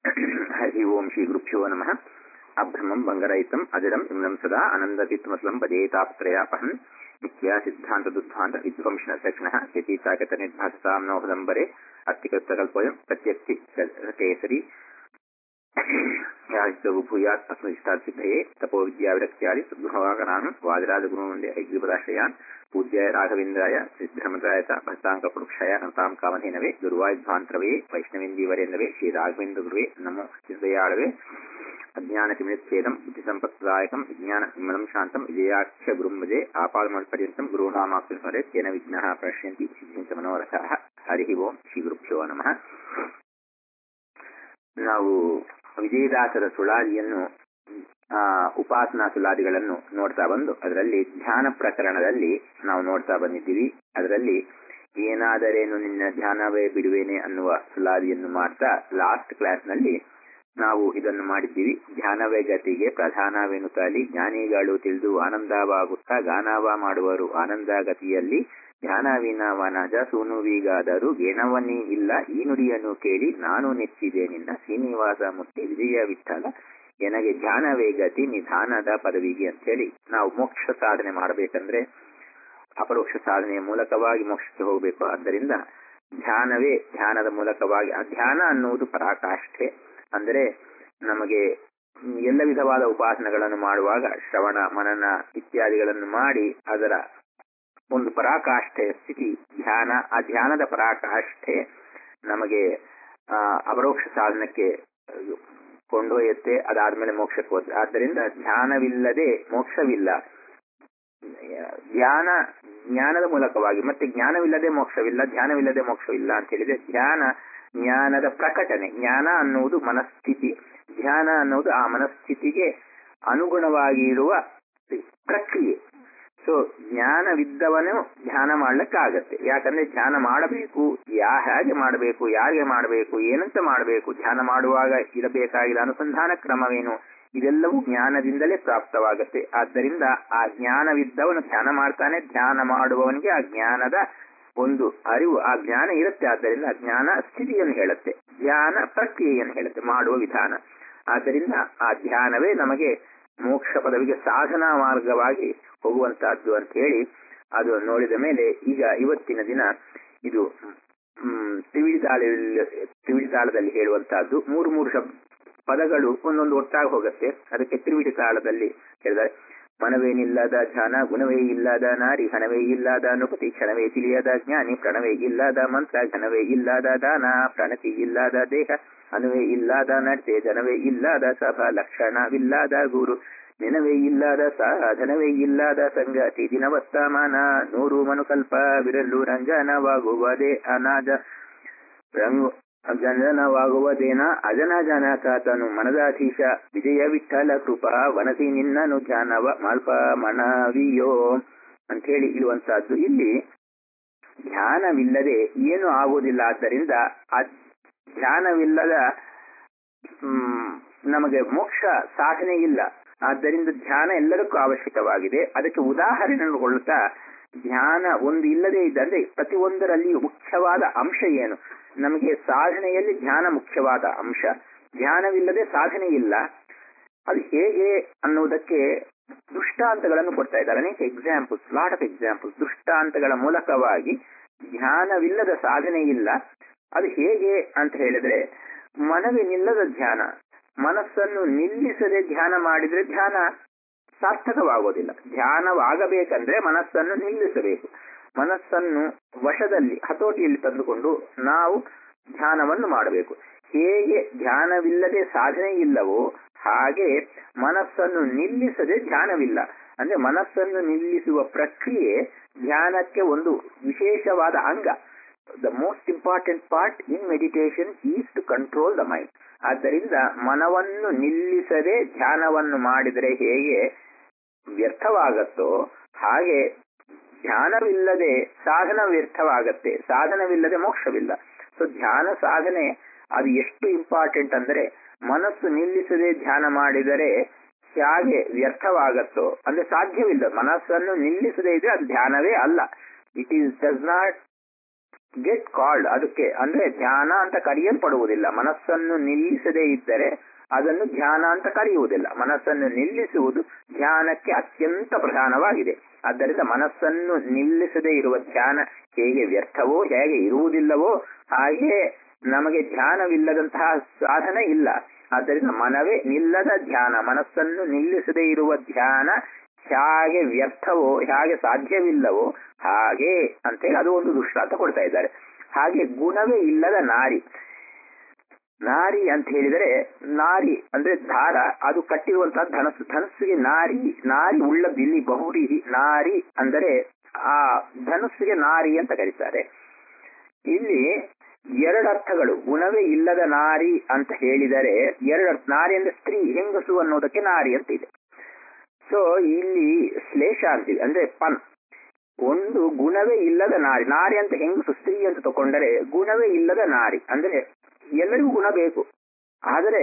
ಹರಿ ಓಂ ಶ್ರೀ ಗುರುಭ್ಯೋ ನಮಃ ಅಭ್ರಮಂ ಬಂಗರಹಿತಂ ಅಜರಂ ಇಮ್ಲಂ ಸದಾ ಅನಂದತಿತ್ಮಸ್ಲಂ ಪದೇತಾಪ್ತ್ರಯಾಪಹಂ ನಿತ್ಯ ಸಿದ್ಧಾಂತ ದುದ್ಧಾಂತ ವಿಧ್ವಂಸನ ಸಕ್ಷಣ ಯತೀತಾಗತ ನಿರ್ಭಾಸತಾಂ ನೋಹದಂಬರೆ ಅತ್ಯಕೃತಕಲ್ಪೋಯಂ ಪ್ರತ್ಯಕ್ತಿ ಕೇಸರಿ ಯಾಜಿತವು ಭೂಯಾತ್ ಅಸ್ಮದಿಷ್ಟಾತ್ ಸಿದ್ಧಯೇ ತಪೋ ವಿದ್ಯಾವಿರಕ್ತ್ಯಾದಿ ಸದ್ಗುಣವಾಗನಾನು ವಾದಿರಾಜಗುರುವಂದೇ ಐಗ್ರಿಪದಾಶ್ರಯಾನ್ ಪೂಜ್ಯಾಯ ರಾಘವೇಂದ್ರಾಯ ಸಿದ್ಧಮಂತ್ರಾಯತ ಭಕ್ತಾಂಕಪುರುಕ್ಷಾಯ ನತಾಂ ಕಾಮಧೇನವೇ ಗುರುವಾಯುಧ್ವಾಂತರವೇ ವೈಷ್ಣವೇಂದೀವರೇಂದವೇ ಶ್ರೀ ರಾಘವೇಂದ್ರ ಗುರುವೇ ನಮೋ ಚಿಂತೆಯಾಳವೇ ಅಜ್ಞಾನತಿಮಿಚ್ಛೇದಂ ಬುದ್ಧಿಸಂಪತ್ದಾಯಕಂ ವಿಜ್ಞಾನ ವಿಮಲಂ ಶಾಂತಂ ವಿಜಯಾಖ್ಯ ಗುರುಂಬಜೆ ಆಪಾದಮಲ್ಪರ್ಯಂತಂ ಗುರುನಾಮಾಕ್ತಿ ಸ್ಮರೆ ತೇನ ವಿಘ್ನಃ ಪ್ರಶ್ಯಂತಿ ಸಿದ್ಧಿಂಚ ಮನೋರಥಃ ಹರಿ ಓಂ ಶ್ರೀ ಗುರುಭ್ಯೋ ನಮಃ ನಾವು ವಿಜಯದಾಸರ ಸುಳಾದಿಯನ್ನು ಆ ಉಪಾಸನಾ ಸುಳಾದಿಗಳನ್ನು ನೋಡ್ತಾ ಬಂದು ಅದರಲ್ಲಿ ಧ್ಯಾನ ಪ್ರಕರಣದಲ್ಲಿ ನಾವು ನೋಡ್ತಾ ಬಂದಿದ್ದೀವಿ ಅದರಲ್ಲಿ ಏನಾದರೇನು ನಿನ್ನ ಧ್ಯಾನವೇ ಬಿಡುವೇನೆ ಅನ್ನುವ ಸುಳಾದಿಯನ್ನು ಮಾಡ್ತಾ ಲಾಸ್ಟ್ ಕ್ಲಾಸ್ನಲ್ಲಿ ನಾವು ಇದನ್ನು ಮಾಡಿದ್ದೀವಿ ಧ್ಯಾನವೇ ಗತಿಗೆ ಪ್ರಧಾನವೆನುತ್ತಲಿ ಜ್ಞಾನಿಗಳು ತಿಳಿದು ಆನಂದವಾಗುತ್ತಾ ಗಾನವ ಮಾಡುವರು ಆನಂದ ಗತಿಯಲ್ಲಿ ಧ್ಯಾನವಿನವನಜ ಸೂನುವಿಗಾದರೂ ಗೆಣವನೇ ಇಲ್ಲ ಈ ನುಡಿಯನ್ನು ಕೇಳಿ ನಾನು ನೆಚ್ಚಿದೆ ನಿನ್ನ ಶ್ರೀನಿವಾಸ ಮುತ್ತಿ ವಿಜಯ ವಿಠಲ ಎನಗೆ ಧ್ಯಾನವೇ ಗತಿ ನಿಧಾನದ ಪದವಿಗೆ ಅಂತೇಳಿ ನಾವು ಮೋಕ್ಷ ಸಾಧನೆ ಮಾಡಬೇಕಂದ್ರೆ ಅಪರೋಕ್ಷ ಸಾಧನೆಯ ಮೂಲಕವಾಗಿ ಮೋಕ್ಷಕ್ಕೆ ಹೋಗಬೇಕು ಆದ್ದರಿಂದ ಧ್ಯಾನವೇ ಧ್ಯಾನದ ಮೂಲಕವಾಗಿ ಆ ಧ್ಯಾನ ಅನ್ನುವುದು ಪರಾಕಾಷ್ಠೆ ಅಂದರೆ ನಮಗೆ ಎಲ್ಲ ವಿಧವಾದ ಉಪಾಸನೆಗಳನ್ನು ಮಾಡುವಾಗ ಶ್ರವಣ ಮನನ ಇತ್ಯಾದಿಗಳನ್ನು ಮಾಡಿ ಅದರ ಒಂದು ಪರಾಕಾಷ್ಠೆಯ ಸ್ಥಿತಿ ಧ್ಯಾನ ಆ ಧ್ಯಾನದ ಪರಾಕಾಷ್ಠೆ ನಮಗೆ ಆ ಅಪರೋಕ್ಷ ಸಾಧನಕ್ಕೆ ಕೊಂಡೊಯ್ಯುತ್ತೆ ಅದಾದ್ಮೇಲೆ ಮೋಕ್ಷಕ್ಕೆ ಹೋಗುತ್ತೆ ಆದ್ದರಿಂದ ಧ್ಯಾನವಿಲ್ಲದೆ ಮೋಕ್ಷವಿಲ್ಲ ಧ್ಯಾನ ಜ್ಞಾನದ ಮೂಲಕವಾಗಿ ಮತ್ತೆ ಜ್ಞಾನವಿಲ್ಲದೆ ಮೋಕ್ಷವಿಲ್ಲ ಧ್ಯಾನವಿಲ್ಲದೆ ಮೋಕ್ಷವಿಲ್ಲ ಅಂತ ಹೇಳಿದ್ರೆ ಧ್ಯಾನ ಜ್ಞಾನದ ಪ್ರಕಟಣೆ ಜ್ಞಾನ ಅನ್ನುವುದು ಮನಸ್ಥಿತಿ ಧ್ಯಾನ ಅನ್ನುವುದು ಆ ಮನಸ್ಥಿತಿಗೆ ಅನುಗುಣವಾಗಿರುವ ಪ್ರಕ್ರಿಯೆ ಸೊ ಜ್ಞಾನವಿದ್ದವನು ಧ್ಯಾನ ಮಾಡ್ಲಿಕ್ಕಾಗತ್ತೆ ಯಾಕಂದ್ರೆ ಧ್ಯಾನ ಮಾಡಬೇಕು ಯಾ ಹೇಗೆ ಮಾಡಬೇಕು ಯಾರಿಗೆ ಮಾಡಬೇಕು ಏನಂತ ಮಾಡಬೇಕು ಧ್ಯಾನ ಮಾಡುವಾಗ ಇರಬೇಕಾಗಿಲ್ಲ ಅನುಸಂಧಾನ ಕ್ರಮವೇನು ಇದೆಲ್ಲವೂ ಜ್ಞಾನದಿಂದಲೇ ಪ್ರಾಪ್ತವಾಗತ್ತೆ ಆದ್ದರಿಂದ ಆ ಜ್ಞಾನವಿದ್ದವನು ಧ್ಯಾನ ಮಾಡ್ತಾನೆ ಧ್ಯಾನ ಮಾಡುವವನಿಗೆ ಆ ಜ್ಞಾನದ ಒಂದು ಅರಿವು ಆ ಜ್ಞಾನ ಇರುತ್ತೆ ಆದ್ದರಿಂದ ಜ್ಞಾನ ಸ್ಥಿತಿಯನ್ನು ಹೇಳುತ್ತೆ ಧ್ಯಾನ ಪ್ರಕ್ರಿಯೆಯನ್ನು ಹೇಳುತ್ತೆ ಮಾಡುವ ವಿಧಾನ ಆದ್ದರಿಂದ ಆ ಧ್ಯಾನವೇ ನಮಗೆ ಮೋಕ್ಷ ಪದವಿಗೆ ಸಾಧನಾ ಮಾರ್ಗವಾಗಿ ಹೋಗುವಂತಹದ್ದು ಅಂತ ಹೇಳಿ ಅದು ನೋಡಿದ ಮೇಲೆ ಈಗ ಇವತ್ತಿನ ದಿನ ಇದು ತ್ರಿವಿಡಿ ತಾಳ ತ್ರಿವಿಡಿ ತಾಳದಲ್ಲಿ ಹೇಳುವಂತಹದ್ದು ಮೂರು ಮೂರು ಶಬ್ದ ಪದಗಳು ಒಂದೊಂದು ಒಟ್ಟಾಗಿ ಹೋಗುತ್ತೆ ಅದಕ್ಕೆ ತ್ರಿವಿಡಿ ತಾಳದಲ್ಲಿ ಹೇಳಿದರೆ ಮನವೇನಿಲ್ಲದ ಧ್ಯಾನ ಗುಣವೇ ಇಲ್ಲದ ನಾರಿ ಹಣವೇ ಇಲ್ಲದ ನೃಪತಿ ಕ್ಷಣವೇ ತಿಳಿಯದ ಜ್ಞಾನಿ ಪ್ರಣವೇ ಇಲ್ಲದ ಮಂತ್ರ ಘನವೇ ಇಲ್ಲದ ದಾನ ಪ್ರಣತಿ ಇಲ್ಲದ ದೇಹ ಅನುವೇ ಇಲ್ಲದ ನಡತೆ ಜನವೇ ಇಲ್ಲದ ಸಭಾ ಲಕ್ಷಣವಿಲ್ಲದ ಗುರು ನೆನವೇ ಇಲ್ಲದ ಸಾಧನವೇ ಇಲ್ಲದ ಸಂಗತಿ ದಿನವರ್ತಮಾನ ನೂರು ಮನುಕಲ್ಪ ವಿರಲು ರಂಜನವಾಗುವುದೇ ಅನಾಜ ರಂಗು ಜನನವಾಗುವುದೇನ ಅಜನ ಜನಕಾತನು ಮನದಾಧೀಶ ವಿಜಯ ವಿಠಲ ಕೃಪಾ ವನಸಿ ನಿನ್ನನು ಧ್ಯಾನವ ಮಾಲ್ಪ ಮನವಿಯೋ ಅಂತ ಹೇಳಿ ಇರುವಂತಹದ್ದು ಇಲ್ಲಿ ಧ್ಯಾನವಿಲ್ಲದೆ ಏನು ಆಗುವುದಿಲ್ಲ ಆದ್ದರಿಂದ ಆ ಧ್ಯಾನವಿಲ್ಲದ ನಮಗೆ ಮೋಕ್ಷ ಸಾಧನೆ ಇಲ್ಲ ಆದ್ದರಿಂದ ಧ್ಯಾನ ಎಲ್ಲದಕ್ಕೂ ಅವಶ್ಯಕವಾಗಿದೆ ಅದಕ್ಕೆ ಉದಾಹರಣೆಗೊಳ್ಳುತ್ತಾ ಧ್ಯಾನ ಒಂದು ಇಲ್ಲದೆ ಇದ್ದಂದ್ರೆ ಪ್ರತಿಯೊಂದರಲ್ಲಿಯೂ ಮುಖ್ಯವಾದ ಅಂಶ ಏನು ನಮಗೆ ಸಾಧನೆಯಲ್ಲಿ ಧ್ಯಾನ ಮುಖ್ಯವಾದ ಅಂಶ ಧ್ಯಾನವಿಲ್ಲದೆ ಸಾಧನೆ ಇಲ್ಲ ಅದು ಹೇಗೆ ಅನ್ನುವುದಕ್ಕೆ ದೃಷ್ಟಾಂತಗಳನ್ನು ಕೊಡ್ತಾ ಇದ್ದಾರೆ ಅನೇಕ ಎಕ್ಸಾಂಪಲ್ಸ್ ಲಾಟ್ ಆಫ್ ಎಕ್ಸಾಂಪಲ್ಸ್ ದೃಷ್ಟಾಂತಗಳ ಮೂಲಕವಾಗಿ ಧ್ಯಾನವಿಲ್ಲದ ಸಾಧನೆ ಇಲ್ಲ ಅದು ಹೇಗೆ ಅಂತ ಹೇಳಿದ್ರೆ ಮನವಿ ನಿಲ್ಲದ ಧ್ಯಾನ ಮನಸ್ಸನ್ನು ನಿಲ್ಲಿಸದೆ ಧ್ಯಾನ ಮಾಡಿದ್ರೆ ಧ್ಯಾನ ಸಾರ್ಥಕವಾಗೋದಿಲ್ಲ ಧ್ಯಾನವಾಗಬೇಕಂದ್ರೆ ಮನಸ್ಸನ್ನು ನಿಲ್ಲಿಸಬೇಕು ಮನಸ್ಸನ್ನು ವಶದಲ್ಲಿ ಹತೋಟಿಯಲ್ಲಿ ತಂದುಕೊಂಡು ನಾವು ಧ್ಯಾನವನ್ನು ಮಾಡಬೇಕು ಹೇಗೆ ಧ್ಯಾನವಿಲ್ಲದೆ ಸಾಧನೆ ಇಲ್ಲವೋ ಹಾಗೆ ಮನಸ್ಸನ್ನು ನಿಲ್ಲಿಸದೆ ಧ್ಯಾನವಿಲ್ಲ ಅಂದ್ರೆ ಮನಸ್ಸನ್ನು ನಿಲ್ಲಿಸುವ ಪ್ರಕ್ರಿಯೆ ಧ್ಯಾನಕ್ಕೆ ಒಂದು ವಿಶೇಷವಾದ ಅಂಗ the most important part in meditation is to control the mind ಆದ್ದರಿಂದ ಮನವನ್ನು ನಿಲ್ಲಿಸದೆ ಧ್ಯಾನವನ್ನು ಮಾಡಿದರೆ ಹೇಗೆ ವ್ಯರ್ಥವಾಗತ್ತೋ ಹಾಗೆ ಧ್ಯಾನವಿಲ್ಲದೆ ಸಾಧನ ವ್ಯರ್ಥವಾಗತ್ತೆ ಸಾಧನವಿಲ್ಲದೆ ಮೋಕ್ಷವಿಲ್ಲ ಸೊ ಧ್ಯಾನ ಸಾಧನೆ ಅದು ಎಷ್ಟು ಇಂಪಾರ್ಟೆಂಟ್ ಅಂದ್ರೆ ಮನಸ್ಸು ನಿಲ್ಲಿಸದೆ ಧ್ಯಾನ ಮಾಡಿದರೆ ಹೇಗೆ ವ್ಯರ್ಥವಾಗತ್ತೋ ಅಂದ್ರೆ ಸಾಧ್ಯವಿಲ್ಲ ಮನಸ್ಸನ್ನು ನಿಲ್ಲಿಸದೇ ಇದ್ರೆ ಅದು ಧ್ಯಾನವೇ ಅಲ್ಲ it is does not get called ಅದಕ್ಕೆ ಅಂದ್ರೆ ಧ್ಯಾನ ಅಂತ ಕರೆಯಲ್ಪಡುವುದಿಲ್ಲ ಮನಸ್ಸನ್ನು ನಿಲ್ಲಿಸದೇ ಇದ್ದರೆ ಅದನ್ನು ಧ್ಯಾನ ಅಂತ ಕರೆಯುವುದಿಲ್ಲ ಮನಸ್ಸನ್ನು ನಿಲ್ಲಿಸುವುದು ಧ್ಯಾನಕ್ಕೆ ಅತ್ಯಂತ ಪ್ರಧಾನವಾಗಿದೆ ಆದ್ದರಿಂದ ಮನಸ್ಸನ್ನು ನಿಲ್ಲಿಸದೇ ಇರುವ ಧ್ಯಾನ ಹೇಗೆ ವ್ಯರ್ಥವೋ ಹೇಗೆ ಇರುವುದಿಲ್ಲವೋ ಹಾಗೆ ನಮಗೆ ಧ್ಯಾನವಿಲ್ಲದಂತಹ ಸಾಧನೆ ಇಲ್ಲ ಆದ್ದರಿಂದ ಮನವೇ ನಿಲ್ಲದ ಧ್ಯಾನ ಮನಸ್ಸನ್ನು ನಿಲ್ಲಿಸದೇ ಇರುವ ಧ್ಯಾನ ಹೇಗೆ ವ್ಯರ್ಥವೋ ಹೇಗೆ ಸಾಧ್ಯವಿಲ್ಲವೋ ಹಾಗೆ ಅಂತೇಳಿ ಅದು ಒಂದು ದೃಷ್ಟಾಂತ ಕೊಡ್ತಾ ಇದ್ದಾರೆ ಹಾಗೆ ಗುಣವೇ ಇಲ್ಲದ ನಾರಿ ನಾರಿ ಅಂತ ಹೇಳಿದರೆ ನಾರಿ ಅಂದ್ರೆ ದಾರ ಅದು ಕಟ್ಟಿರುವಂತಹ ಧನಸ್ಸು ಧನಸ್ಸಿಗೆ ನಾರಿ ನಾರಿ ಉಳ್ಳ ಬಿಲ್ಲಿ ಬಹುರಿ ನಾರಿ ಅಂದರೆ ಆ ಧನಸ್ಸಿಗೆ ನಾರಿ ಅಂತ ಕರೀತಾರೆ ಇಲ್ಲಿ ಎರಡು ಅರ್ಥಗಳು ಗುಣವೇ ಇಲ್ಲದ ನಾರಿ ಅಂತ ಹೇಳಿದರೆ ಎರಡು ಅರ್ಥ ನಾರಿ ಅಂದ್ರೆ ಸ್ತ್ರೀ ಹೆಂಗಸು ಅನ್ನೋದಕ್ಕೆ ನಾರಿ ಅಂತ ಇದೆ ಸೊ ಇಲ್ಲಿ ಶ್ಲೇಷ ಅಂತೀವಿ ಅಂದ್ರೆ ಪನ್ ಒಂದು ಗುಣವೇ ಇಲ್ಲದ ನಾರಿ ನಾರಿ ಅಂತ ಹೆಂಗಸು ಸ್ತ್ರೀ ಅಂತ ತಕೊಂಡರೆ ಗುಣವೇ ಇಲ್ಲದ ನಾರಿ ಅಂದ್ರೆ ಎಲ್ಲರಿಗೂ ಗುಣ ಬೇಕು ಆದರೆ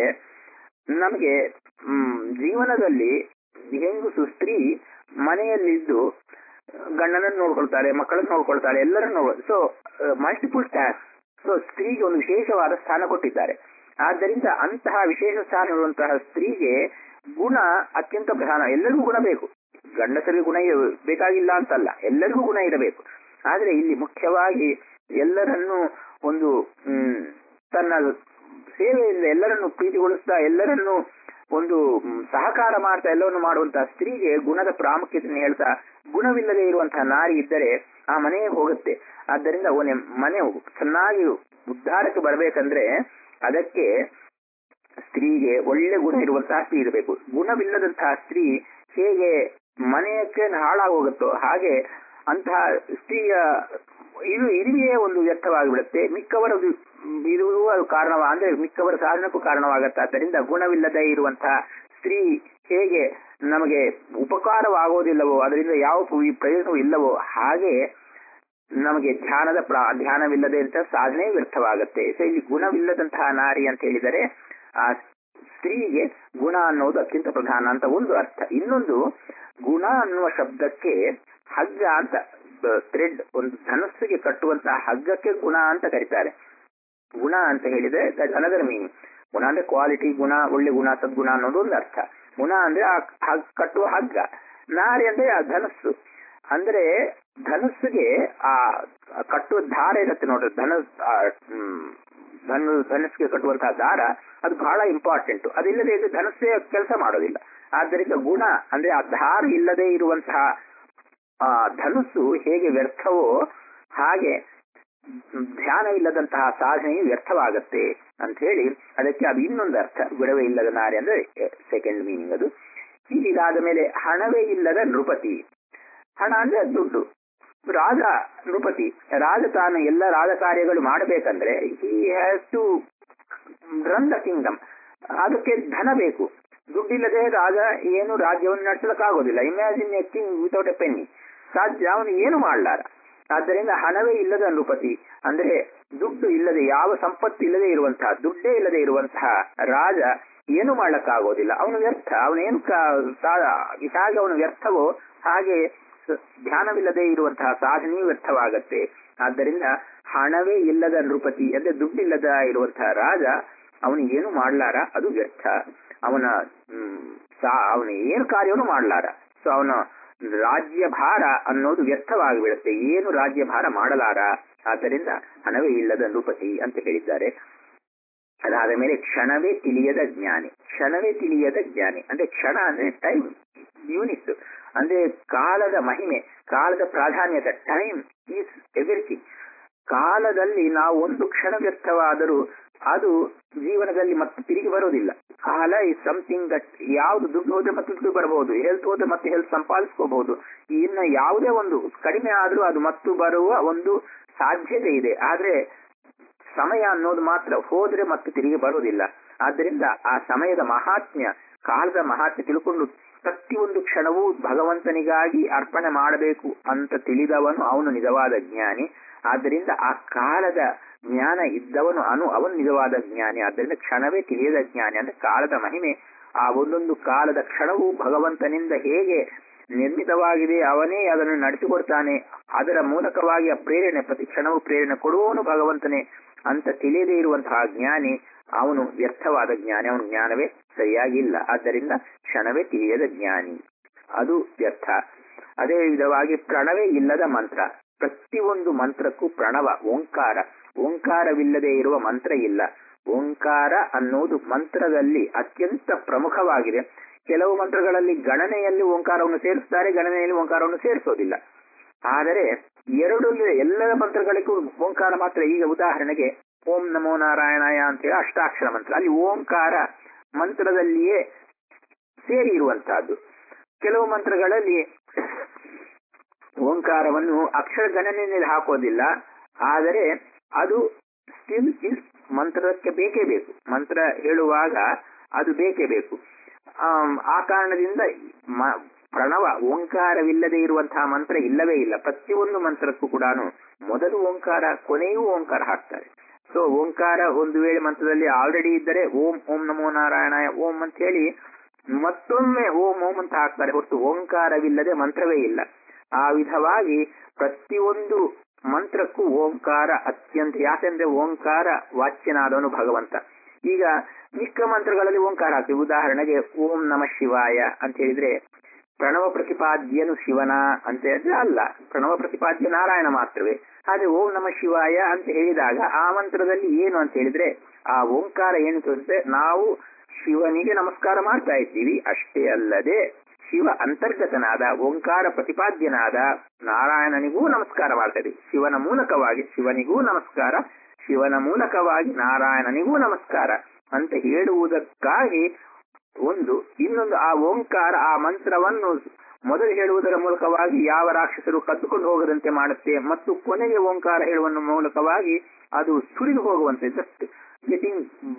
ನಮಗೆ ಹ್ಮ್ ಜೀವನದಲ್ಲಿ ಹೆಂಗಸು ಸ್ತ್ರೀ ಮನೆಯಲ್ಲಿದ್ದು ಗಂಡನನ್ನು ನೋಡ್ಕೊಳ್ತಾರೆ ಮಕ್ಕಳನ್ನು ನೋಡ್ಕೊಳ್ತಾರೆ ಎಲ್ಲರನ್ನು ನೋಡ್ ಸೊ ಮಲ್ಟಿಪಲ್ ಟಾಸ್ಕ್ ಸೊ ಸ್ತ್ರೀಗೆ ಒಂದು ವಿಶೇಷವಾದ ಸ್ಥಾನ ಕೊಟ್ಟಿದ್ದಾರೆ ಆದ್ದರಿಂದ ಅಂತಹ ವಿಶೇಷ ಸ್ಥಾನ ಇರುವಂತಹ ಸ್ತ್ರೀಗೆ ಗುಣ ಅತ್ಯಂತ ಪ್ರಧಾನ ಎಲ್ಲರಿಗೂ ಗುಣ ಬೇಕು ಗಂಡಸರಿಗೆ ಗುಣ ಇರ- ಬೇಕಾಗಿಲ್ಲ ಅಂತಲ್ಲ ಎಲ್ಲರಿಗೂ ಗುಣ ಇರಬೇಕು ಆದ್ರೆ ಇಲ್ಲಿ ಮುಖ್ಯವಾಗಿ ಎಲ್ಲರನ್ನು ಒಂದು ಹ್ಮ್ ತನ್ನ ಸೇವೆಯಿಂದ ಎಲ್ಲರನ್ನು ಪ್ರೀತಿಗೊಳಿಸ್ತಾ ಎಲ್ಲರನ್ನು ಒಂದು ಮ್, ಸಹಕಾರ ಮಾಡ್ತಾ ಎಲ್ಲವನ್ನು ಮಾಡುವಂತಹ ಸ್ತ್ರೀಗೆ ಗುಣದ ಪ್ರಾಮುಖ್ಯತೆಯನ್ನು ಹೇಳ್ತಾ ಗುಣವಿಲ್ಲದೆ ಇರುವಂತಹ ನಾರಿ ಇದ್ದರೆ ಆ ಮನೆಗೆ ಹೋಗುತ್ತೆ ಆದ್ದರಿಂದ ಅವನ ಮನೆ ಚೆನ್ನಾಗಿ ಉದ್ಧಾರಕ್ಕೆ ಬರಬೇಕಂದ್ರೆ ಅದಕ್ಕೆ ಸ್ತ್ರೀಗೆ ಒಳ್ಳೆ ಗುಣ ಇರುವಂತಹ ಸ್ತ್ರೀ ಇರಬೇಕು ಗುಣವಿಲ್ಲದಂತಹ ಸ್ತ್ರೀ ಹೇಗೆ ಮನೆಯಕ್ಕೆ ಹಾಳಾಗೋಗುತ್ತೋ ಹಾಗೆ ಅಂತಹ ಸ್ತ್ರೀಯ ಇದು ಇರುವೆಯೇ ಒಂದು ವ್ಯರ್ಥವಾಗಿಬಿಡುತ್ತೆ ಮಿಕ್ಕವರ ವಿ- ಇರುವುದು ಅದು ಕಾರಣವ ಅಂದ್ರೆ ಮಿಕ್ಕವರ ಸಾಧನಕ್ಕೂ ಕಾರಣವಾಗತ್ತೆ ಆದ್ದರಿಂದ ಗುಣವಿಲ್ಲದೆ ಇರುವಂತಹ ಸ್ತ್ರೀ ಹೇಗೆ ನಮಗೆ ಉಪಕಾರವಾಗೋದಿಲ್ಲವೋ ಅದರಿಂದ ಯಾವ ಪು- ಪ್ರಯೋಜನವೂ ಇಲ್ಲವೋ ಹಾಗೆ ನಮಗೆ ಧ್ಯಾನದ ಪ್ರಾ ಧ್ಯಾನವಿಲ್ಲದೆ ಅಂತ ಸಾಧನೆ ವ್ಯರ್ಥವಾಗುತ್ತೆ ಸೊ ಇಲ್ಲಿ ಗುಣವಿಲ್ಲದಂತಹ ನಾರಿ ಅಂತ ಹೇಳಿದರೆ ಆ ಸ್ತ್ರೀಗೆ ಗುಣ ಅನ್ನೋದು ಅತ್ಯಂತ ಪ್ರಧಾನ ಅಂತ ಒಂದು ಅರ್ಥ ಇನ್ನೊಂದು ಗುಣ ಅನ್ನುವ ಶಬ್ದಕ್ಕೆ ಹಗ್ಗ ಅಂತ ಥ್ರೆಡ್ ಒಂದು ಧನಸ್ಸಿಗೆ ಕಟ್ಟುವಂತಹ ಹಗ್ಗಕ್ಕೆ ಗುಣ ಅಂತ ಕರೀತಾರೆ ಗುಣ ಅಂತ ಹೇಳಿದ್ರೆ ಅನದರ್ ಮೀನಿಂಗ್ ಗುಣ ಅಂದ್ರೆ ಕ್ವಾಲಿಟಿ ಗುಣ ಒಳ್ಳೆ ಗುಣ ಸದ್ಗುಣ ಅನ್ನೋದು ಒಂದು ಅರ್ಥ ಗುಣ ಅಂದ್ರೆ ಆ ಹಗ್- ಕಟ್ಟುವ ಹಗ್ಗ ನಾರಿ ಅಂದ್ರೆ ಆ ಧನಸ್ಸು ಅಂದ್ರೆ ಧನಸ್ಸಿಗೆ ಆ ಆ ಕಟ್ಟುವ ದಾರ ಇರುತ್ತೆ ನೋಡ್ರಿ ಧನ ಆ, ಹ್ಮ್, ಧನು ಧನಸ್ಸಿಗೆ ಕಟ್ಟುವಂತಹ ದಾರ ಅದು ಬಹಳ ಇಂಪಾರ್ಟೆಂಟ್ ಅದಿಲ್ಲದೆ ಇದು ಧನಸ್ಸೇ ಕೆಲಸ ಮಾಡೋದಿಲ್ಲ ಆದ್ದರಿಂದ ಗುಣ ಅಂದ್ರೆ ಆ ದಾರ ಇಲ್ಲದೆ ಇರುವಂತಹ ಆ ಧನುಸ್ಸು ಹೇಗೆ ವ್ಯರ್ಥವೋ ಹಾಗೆ ಧ್ಯಾನವಿಲ್ಲದಂತಹ ಸಾಧನೆಯು ವ್ಯರ್ಥವಾಗತ್ತೆ ಅಂತ ಹೇಳಿ ಅದಕ್ಕೆ ಅದು ಇನ್ನೊಂದು ಅರ್ಥ ಗುಣವೇ ಇಲ್ಲದ ನಾರಿ ಅಂದ್ರೆ ಸೆಕೆಂಡ್ ಮೀನಿಂಗ್ ಅದು ಇಲ್ಲಿ ಇದಾದ ಮೇಲೆ ಹಣವೇ ಇಲ್ಲದ ನೃಪತಿ ಹಣ ಅಂದ್ರೆ ದುಡ್ಡು ರಾಜ ನೃಪತಿ ರಾಜ ತಾನು ಎಲ್ಲ ರಾಜ ಕಾರ್ಯಗಳು ಮಾಡಬೇಕಂದ್ರೆ he has to run the kingdom ಅದಕ್ಕೆ ಧನ ಬೇಕು ದುಡ್ಡಿಲ್ಲದೆ ರಾಜ ಏನು ರಾಜ್ಯವನ್ನು ನಡೆಸಲಿಕ್ಕಾಗೋದಿಲ್ಲ imagine a king without a penny ಸಾಧ್ಯ ಅವನು ಏನು ಮಾಡಲಾರ ಆದ್ದರಿಂದ ಹಣವೇ ಇಲ್ಲದ ನೃಪತಿ ಅಂದ್ರೆ ದುಡ್ಡು ಇಲ್ಲದೆ ಯಾವ ಸಂಪತ್ತು ಇಲ್ಲದೆ ಇರುವಂತಹ ದುಡ್ಡೇ ಇಲ್ಲದೆ ಇರುವಂತಹ ರಾಜ ಏನು ಮಾಡ್ಲಕ್ಕಾಗೋದಿಲ್ಲ ಅವನು ವ್ಯರ್ಥ ಅವನೇನು ಹೇಗೆ ಅವನು ವ್ಯರ್ಥವೋ ಹಾಗೆ ಸ- ಧ್ಯಾನವಿಲ್ಲದೆ ಇರುವಂತಹ ಸಾಧನೆಯೂ ವ್ಯರ್ಥವಾಗತ್ತೆ ಆದ್ದರಿಂದ ಹಣವೇ ಇಲ್ಲದ ನೃಪತಿ ಅಂದ್ರೆ ದುಡ್ಡಿಲ್ಲದ ಇರುವಂತಹ ರಾಜ ಅವನು ಏನು ಮಾಡ್ಲಾರ ಅದು ವ್ಯರ್ಥ ಅವನ ಹ್ಮ್, ಸಾ- ಅವನ ಏನು ಕಾರ್ಯವನ್ನು ಮಾಡ್ಲಾರ ಸೊ ಅವನ ರಾಜ್ಯ ಭಾರ ಅನ್ನೋದು ವ್ಯರ್ಥವಾಗಿ ಬಿಡುತ್ತೆ ಏನು ರಾಜ್ಯ ಭಾರ ಮಾಡಲಾರ ಆದ್ದರಿಂದ ಹಣವೇ ಇಲ್ಲದ ನೃಪತಿ ಅಂತ ಹೇಳಿದ್ದಾರೆ ಅದಾದ ಮೇಲೆ ಕ್ಷಣವೇ ತಿಳಿಯದ ಜ್ಞಾನಿ ಕ್ಷಣವೇ ತಿಳಿಯದ ಜ್ಞಾನಿ ಅಂದ್ರೆ ಕ್ಷಣ ಅಂದ್ರೆ ಟೈಮ್ ಯೂನಿಟ್ ಅಂದ್ರೆ ಕಾಲದ ಮಹಿಮೆ ಕಾಲದ ಪ್ರಾಧಾನ್ಯತೆ ಟೈಮ್ ಈಸ್ ಎವ್ರಿಥಿಂಗ್ ಕಾಲದಲ್ಲಿ ನಾವು ಒಂದು ಕ್ಷಣ ವ್ಯರ್ಥವಾದರೂ ಅದು ಜೀವನದಲ್ಲಿ ಮತ್ತೆ ತಿರುಗಿ ಬರೋದಿಲ್ಲ ಕಾಲ ಇಸ್ ಸಮಥಿಂಗ್ ದಟ್ ಯಾವ್ದು ದುಡ್ಡು ಹೋದ್ರೆ ಮತ್ತೆ ದುಡ್ಡು ಬರಬಹುದು ಹೆಲ್ತ್ ಹೋದ್ರೆ ಮತ್ತೆ ಹೆಲ್ತ್ ಸಂಪಾದಿಸ್ಕೋಬಹುದು ಇನ್ನ ಯಾವುದೇ ಒಂದು ಕಡಿಮೆ ಆದ್ರೂ ಅದು ಮತ್ತು ಬರುವ ಒಂದು ಸಾಧ್ಯತೆ ಇದೆ ಆದ್ರೆ ಸಮಯ ಅನ್ನೋದು ಮಾತ್ರ ಹೋದ್ರೆ ಮತ್ತೆ ತಿರುಗಿ ಬರುವುದಿಲ್ಲ ಆದ್ದರಿಂದ ಆ ಸಮಯದ ಮಹಾತ್ಮ್ಯ ಕಾಲದ ಮಹಾತ್ಮ್ಯ ತಿಳ್ಕೊಂಡು ಪ್ರತಿಯೊಂದು ಕ್ಷಣವೂ ಭಗವಂತನಿಗಾಗಿ ಅರ್ಪಣೆ ಮಾಡಬೇಕು ಅಂತ ತಿಳಿದವನು ಅವನು ನಿಜವಾದ ಜ್ಞಾನಿ ಆದ್ದರಿಂದ ಆ ಕಾಲದ ಜ್ಞಾನ ಇದ್ದವನು ಅನು ಅವನು ನಿಜವಾದ ಜ್ಞಾನಿ ಆದ್ದರಿಂದ ಕ್ಷಣವೇ ತಿಳಿಯದ ಜ್ಞಾನಿ ಅಂದ್ರೆ ಕಾಲದ ಮಹಿಮೆ ಆ ಒಂದೊಂದು ಕಾಲದ ಕ್ಷಣವೂ ಭಗವಂತನಿಂದ ಹೇಗೆ ನಿರ್ಮಿತವಾಗಿದೆ ಅವನೇ ಅದನ್ನು ನಡೆಸಿಕೊಡ್ತಾನೆ ಅದರ ಮೂಲಕವಾಗಿ ಆ ಪ್ರೇರಣೆ ಪ್ರತಿ ಕ್ಷಣವೂ ಪ್ರೇರಣೆ ಕೊಡುವವನು ಭಗವಂತನೇ ಅಂತ ತಿಳಿಯದೇ ಇರುವಂತಹ ಜ್ಞಾನಿ ಅವನು ವ್ಯರ್ಥವಾದ ಜ್ಞಾನಿ ಅವನ ಜ್ಞಾನವೇ ಸರಿಯಾಗಿಲ್ಲ ಆದ್ದರಿಂದ ಕ್ಷಣವೇ ತಿಳಿಯದ ಜ್ಞಾನಿ ಅದು ವ್ಯರ್ಥ ಅದೇ ವಿಧವಾಗಿ ಪ್ರಣವೇ ಇಲ್ಲದ ಮಂತ್ರ ಪ್ರತಿಯೊಂದು ಮಂತ್ರಕ್ಕೂ ಪ್ರಣವ ಓಂಕಾರ ಓಂಕಾರವಿಲ್ಲದೆ ಇರುವ ಮಂತ್ರ ಇಲ್ಲ ಓಂಕಾರ ಅನ್ನುವುದು ಮಂತ್ರದಲ್ಲಿ ಅತ್ಯಂತ ಪ್ರಮುಖವಾಗಿದೆ ಕೆಲವು ಮಂತ್ರಗಳಲ್ಲಿ ಗಣನೆಯಲ್ಲಿ ಓಂಕಾರವನ್ನು ಸೇರಿಸ್ತಾರೆ ಗಣನೆಯಲ್ಲಿ ಓಂಕಾರವನ್ನು ಸೇರಿಸೋದಿಲ್ಲ ಆದರೆ ಎರಡು ಎಲ್ಲರ ಮಂತ್ರಗಳಿಗೂ ಓಂಕಾರ ಮಾತ್ರ ಈಗ ಉದಾಹರಣೆಗೆ ಓಂ ನಮೋ ನಾರಾಯಣಾಯ ಅಂತೇಳಿ ಅಷ್ಟಾಕ್ಷರ ಮಂತ್ರ ಅಲ್ಲಿ ಓಂಕಾರ ಮಂತ್ರದಲ್ಲಿಯೇ ಸೇರಿ ಇರುವಂತಹದ್ದು ಕೆಲವು ಮಂತ್ರಗಳಲ್ಲಿ ಓಂಕಾರವನ್ನು ಅಕ್ಷರ ಗಣನೆಯಲ್ಲಿ ಹಾಕೋದಿಲ್ಲ ಆದರೆ ಅದು ಸ್ಟಿಲ್ ಇಸ್ ಮಂತ್ರಕ್ಕೆ ಬೇಕೇ ಬೇಕು ಮಂತ್ರ ಹೇಳುವಾಗ ಅದು ಬೇಕೇ ಬೇಕು ಆ ಕಾರಣದಿಂದ ಪ್ರಣವ ಓಂಕಾರವಿಲ್ಲದೆ ಇರುವಂತಹ ಮಂತ್ರ ಇಲ್ಲವೇ ಇಲ್ಲ ಪ್ರತಿಯೊಂದು ಮಂತ್ರಕ್ಕೂ ಕೂಡ ಮೊದಲು ಓಂಕಾರ ಕೊನೆಯೂ ಓಂಕಾರ ಹಾಕ್ತಾರೆ ಸೊ ಓಂಕಾರ ಒಂದು ವೇಳೆ ಮಂತ್ರದಲ್ಲಿ ಆಲ್ರೆಡಿ ಇದ್ದರೆ ಓಂ ಓಂ ನಮೋ ನಾರಾಯಣ ಓಂ ಅಂತ ಹೇಳಿ ಮತ್ತೊಮ್ಮೆ ಓಂ ಓಂ ಅಂತ ಹಾಕ್ತಾರೆ ಹೊರತು ಓಂಕಾರವಿಲ್ಲದೆ ಮಂತ್ರವೇ ಇಲ್ಲ ಆ ವಿಧವಾಗಿ ಪ್ರತಿಯೊಂದು ಮಂತ್ರಕ್ಕೂ ಓಂಕಾರ ಅತ್ಯಂತ ಯಾಕೆಂದ್ರೆ ಓಂಕಾರ ವಾಚ್ಯನಾದವನು ಭಗವಂತ ಈಗ ಮಿಕ್ಕ ಮಂತ್ರಗಳಲ್ಲಿ ಓಂಕಾರ ಹಾಕ್ತೀವಿ ಉದಾಹರಣೆಗೆ ಓಂ ನಮ ಶಿವಾಯ ಅಂತ ಹೇಳಿದ್ರೆ ಪ್ರಣವ ಪ್ರತಿಪಾದ್ಯನು ಶಿವನ ಅಂತ ಹೇಳಿದ್ರೆ ಅಲ್ಲ ಪ್ರಣವ ಪ್ರತಿಪಾದ್ಯ ನಾರಾಯಣ ಮಾತ್ರವೇ ಆದ್ರೆ ಓಂ ನಮ ಶಿವಾಯ ಅಂತ ಹೇಳಿದಾಗ ಆ ಮಂತ್ರದಲ್ಲಿ ಏನು ಅಂತ ಹೇಳಿದ್ರೆ ಆ ಓಂಕಾರ ಏನು ತೋರಿದ್ರೆ ನಾವು ಶಿವನಿಗೆ ನಮಸ್ಕಾರ ಮಾಡ್ತಾ ಇದ್ದೀವಿ ಅಷ್ಟೇ ಅಲ್ಲದೆ ಶಿವ ಅಂತರ್ಗತನಾದ ಓಂಕಾರ ಪ್ರತಿಪಾದ್ಯನಾದ ನಾರಾಯಣನಿಗೂ ನಮಸ್ಕಾರ ಮಾಡ್ತಾ ಇದ್ದೀವಿ ಶಿವನ ಮೂಲಕವಾಗಿ ಶಿವನಿಗೂ ನಮಸ್ಕಾರ ಶಿವನ ಮೂಲಕವಾಗಿ ನಾರಾಯಣನಿಗೂ ನಮಸ್ಕಾರ ಅಂತ ಹೇಳುವುದಕ್ಕಾಗಿ ಒಂದು ಇನ್ನೊಂದು ಆ ಓಂಕಾರ ಆ ಮಂತ್ರವನ್ನು ಮೊದಲು ಹೇಳುವುದರ ಮೂಲಕವಾಗಿ ಯಾವ ರಾಕ್ಷಸರು ಕದ್ದುಕೊಂಡು ಹೋಗದಂತೆ ಮಾಡುತ್ತೆ ಮತ್ತು ಕೊನೆಗೆ ಓಂಕಾರ ಹೇಳುವ ಮೂಲಕವಾಗಿ ಅದು ಸುರಿದು ಹೋಗುವಂತೆ ಜಸ್ಟ್ ಗೆಟಿಂಗ್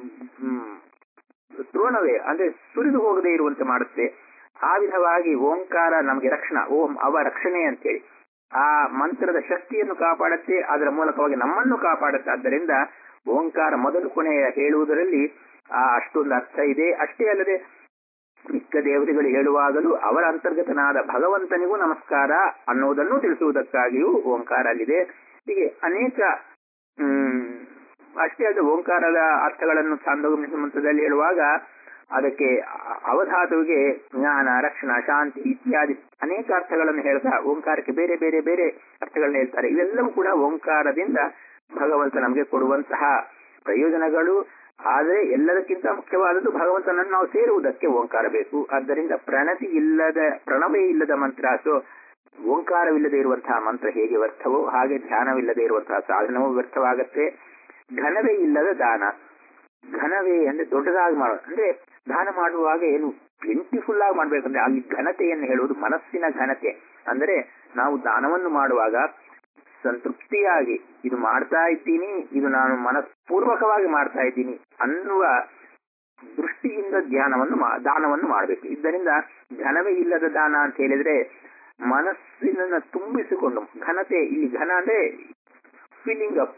ದ್ರೋಣವೇ ಅಂದ್ರೆ ಸುರಿದು ಹೋಗದೆ ಇರುವಂತೆ ಮಾಡುತ್ತೆ ಆ ವಿಧವಾಗಿ ಓಂಕಾರ ನಮಗೆ ರಕ್ಷಣಾ ಓಂ ಅವ ರಕ್ಷಣೆ ಅಂತೇಳಿ ಆ ಮಂತ್ರದ ಶಕ್ತಿಯನ್ನು ಕಾಪಾಡುತ್ತೆ ಅದರ ಮೂಲಕವಾಗಿ ನಮ್ಮನ್ನು ಕಾಪಾಡುತ್ತೆ ಆದ್ದರಿಂದ ಓಂಕಾರ ಮೊದಲು ಕೊನೆಯ ಹೇಳುವುದರಲ್ಲಿ ಆ ಅಷ್ಟೊಂದು ಅರ್ಥ ಇದೆ ಅಷ್ಟೇ ಅಲ್ಲದೆ ಮಿಕ್ಕ ದೇವತೆಗಳು ಹೇಳುವಾಗಲೂ ಅವರ ಅಂತರ್ಗತನಾದ ಭಗವಂತನಿಗೂ ನಮಸ್ಕಾರ ಅನ್ನೋದನ್ನು ತಿಳಿಸುವುದಕ್ಕಾಗಿಯೂ ಓಂಕಾರ ಅಲ್ಲಿದೆ ಹೀಗೆ ಅನೇಕ ಹ್ಮ್ ಅಷ್ಟೇ ಅಲ್ಲದೆ ಓಂಕಾರದ ಅರ್ಥಗಳನ್ನು ಛಾಂದೋಗಮನ ಮಂತ್ರದಲ್ಲಿ ಹೇಳುವಾಗ ಅದಕ್ಕೆ ಅವಧಾತುವಿಗೆ ಜ್ಞಾನ ರಕ್ಷಣಾ ಶಾಂತಿ ಇತ್ಯಾದಿ ಅನೇಕ ಅರ್ಥಗಳನ್ನು ಹೇಳ್ತಾ ಓಂಕಾರಕ್ಕೆ ಬೇರೆ ಬೇರೆ ಬೇರೆ ಅರ್ಥಗಳನ್ನ ಹೇಳ್ತಾರೆ ಇವೆಲ್ಲವೂ ಕೂಡ ಓಂಕಾರದಿಂದ ಭಗವಂತ ನಮಗೆ ಕೊಡುವಂತಹ ಪ್ರಯೋಜನಗಳು ಆದರೆ ಎಲ್ಲದಕ್ಕಿಂತ ಮುಖ್ಯವಾದದ್ದು ಭಗವಂತನನ್ನು ನಾವು ಸೇರುವುದಕ್ಕೆ ಓಂಕಾರ ಬೇಕು ಆದ್ದರಿಂದ ಪ್ರಣತಿ ಇಲ್ಲದ ಪ್ರಣವೇ ಇಲ್ಲದ ಮಂತ್ರ ಸೊ ಓಂಕಾರವಿಲ್ಲದೆ ಇರುವಂತಹ ಮಂತ್ರ ಹೇಗೆ ವ್ಯರ್ಥವೋ ಹಾಗೆ ಧ್ಯಾನವಿಲ್ಲದೆ ಇರುವಂತಹ ಸಾಧನವೂ ವ್ಯರ್ಥವಾಗತ್ತೆ ಘನವೇ ಇಲ್ಲದ ದಾನ ಘನವೇ ಅಂದ್ರೆ ದೊಡ್ಡದಾಗಿ ಮಾಡೋ ಅಂದ್ರೆ ದಾನ ಮಾಡುವಾಗ ಏನು ಪ್ಲೆಂಟಿಫುಲ್ ಆಗಿ ಮಾಡ್ಬೇಕಂದ್ರೆ ಅಲ್ಲಿ ಘನತೆಯನ್ನು ಹೇಳುವುದು ಮನಸ್ಸಿನ ಘನತೆ ಅಂದರೆ ನಾವು ದಾನವನ್ನು ಮಾಡುವಾಗ ಸಂತೃಪ್ತಿಯಾಗಿ ಇದು ಮಾಡ್ತಾ ಇದ್ದೀನಿ ಇದು ನಾನು ಮನಸ್ಪೂರ್ವಕವಾಗಿ ಮಾಡ್ತಾ ಇದ್ದೀನಿ ಅನ್ನುವ ದೃಷ್ಟಿಯಿಂದ ಧ್ಯಾನವನ್ನು ದಾನವನ್ನು ಮಾಡಬೇಕು ಇದರಿಂದ ಘನವೇ ಇಲ್ಲದ ದಾನ ಅಂತ ಹೇಳಿದ್ರೆ ಮನಸ್ಸಿನ ತುಂಬಿಸಿಕೊಂಡು ಘನತೆ ಇಲ್ಲಿ ಘನ ಅಂದ್ರೆ ಫೀಲಿಂಗ್ ಅಪ್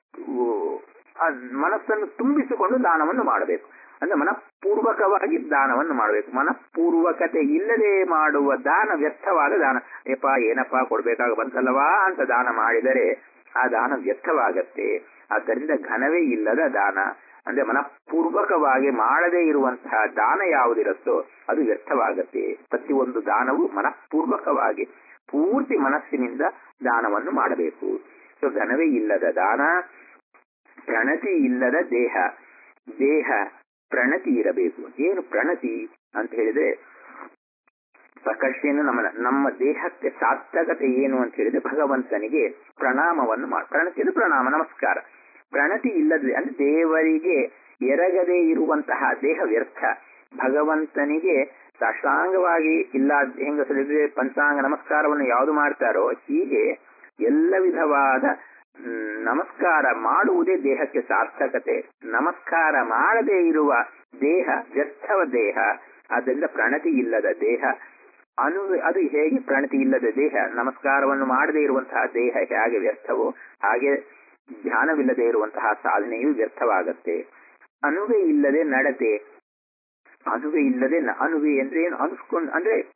ಮನಸ್ಸನ್ನು ತುಂಬಿಸಿಕೊಂಡು ದಾನವನ್ನು ಮಾಡಬೇಕು ಅಂದ್ರೆ ಮನಪೂರ್ವಕವಾಗಿ ದಾನವನ್ನು ಮಾಡಬೇಕು ಮನಪೂರ್ವಕತೆ ಇಲ್ಲದೆ ಮಾಡುವ ದಾನ ವ್ಯರ್ಥವಾದ ದಾನ ಏಪ ಏನಪ್ಪಾ ಕೊಡ್ಬೇಕಾಗ ಬಂತಲ್ಲವಾ ಅಂತ ದಾನ ಮಾಡಿದರೆ ಆ ದಾನ ವ್ಯರ್ಥವಾಗತ್ತೆ ಆದ್ದರಿಂದ ಘನವೇ ಇಲ್ಲದ ದಾನ ಅಂದ್ರೆ ಮನಪೂರ್ವಕವಾಗಿ ಮಾಡದೇ ಇರುವಂತಹ ದಾನ ಯಾವುದಿರುತ್ತೋ ಅದು ವ್ಯರ್ಥವಾಗತ್ತೆ ಪ್ರತಿಯೊಂದು ದಾನವು ಮನಪೂರ್ವಕವಾಗಿ ಪೂರ್ತಿ ಮನಸ್ಸಿನಿಂದ ದಾನವನ್ನು ಮಾಡಬೇಕು ಸೊ ಘನವೇ ಇಲ್ಲದ ದಾನ ಪ್ರಣತಿ ಇಲ್ಲದ ದೇಹ ದೇಹ ಪ್ರಣತಿ ಇರಬೇಕು ಏನು ಪ್ರಣತಿ ಅಂತ ಹೇಳಿದ್ರೆ ಪ್ರಕರ್ಷೆಯನ್ನು ನಮ್ಮ ನಮ್ಮ ದೇಹಕ್ಕೆ ಸಾರ್ಥಕತೆ ಏನು ಅಂತ ಹೇಳಿದ್ರೆ ಭಗವಂತನಿಗೆ ಪ್ರಣಾಮವನ್ನು ಮಾಡಿ ಪ್ರಣತಿ ಅಂದ್ರೆ ಪ್ರಣಾಮ ನಮಸ್ಕಾರ ಪ್ರಣತಿ ಇಲ್ಲದೆ ಅಂದ್ರೆ ದೇವರಿಗೆ ಎರಗದೆ ಇರುವಂತಹ ದೇಹ ವ್ಯರ್ಥ ಭಗವಂತನಿಗೆ ಸಾಷ್ಟಾಂಗವಾಗಿ ಇಲ್ಲ ಹೆಂಗಸರಿದ್ರೆ ಪಂಚಾಂಗ ನಮಸ್ಕಾರವನ್ನು ಯಾವುದು ಮಾಡ್ತಾರೋ ಹೀಗೆ ಎಲ್ಲ ವಿಧವಾದ ನಮಸ್ಕಾರ ಮಾಡುವುದೇ ದೇಹಕ್ಕೆ ಸಾರ್ಥಕತೆ ನಮಸ್ಕಾರ ಮಾಡದೇ ಇರುವ ದೇಹ ವ್ಯರ್ಥವ ದೇಹ ಆದ್ದರಿಂದ ಪ್ರಣತಿ ಇಲ್ಲದ ದೇಹ ಅನು ಅದು ಹೇಗೆ ಪ್ರಣತಿ ಇಲ್ಲದ ದೇಹ ನಮಸ್ಕಾರವನ್ನು ಮಾಡದೇ ಇರುವಂತಹ ದೇಹ ಹೇಗೆ ವ್ಯರ್ಥವೋ ಹಾಗೆ ಧ್ಯಾನವಿಲ್ಲದೆ ಇರುವಂತಹ ಸಾಧನೆಯು ವ್ಯರ್ಥವಾಗತ್ತೆ ಅನುವೆ ಇಲ್ಲದೆ ನಡತೆ ಅನುವೆ ಇಲ್ಲದೆ ಅನುವೆ ಅಂದ್ರೆ ಏನು ಅನುಸ್ಕೊಂಡು ಅಂದ್ರೆ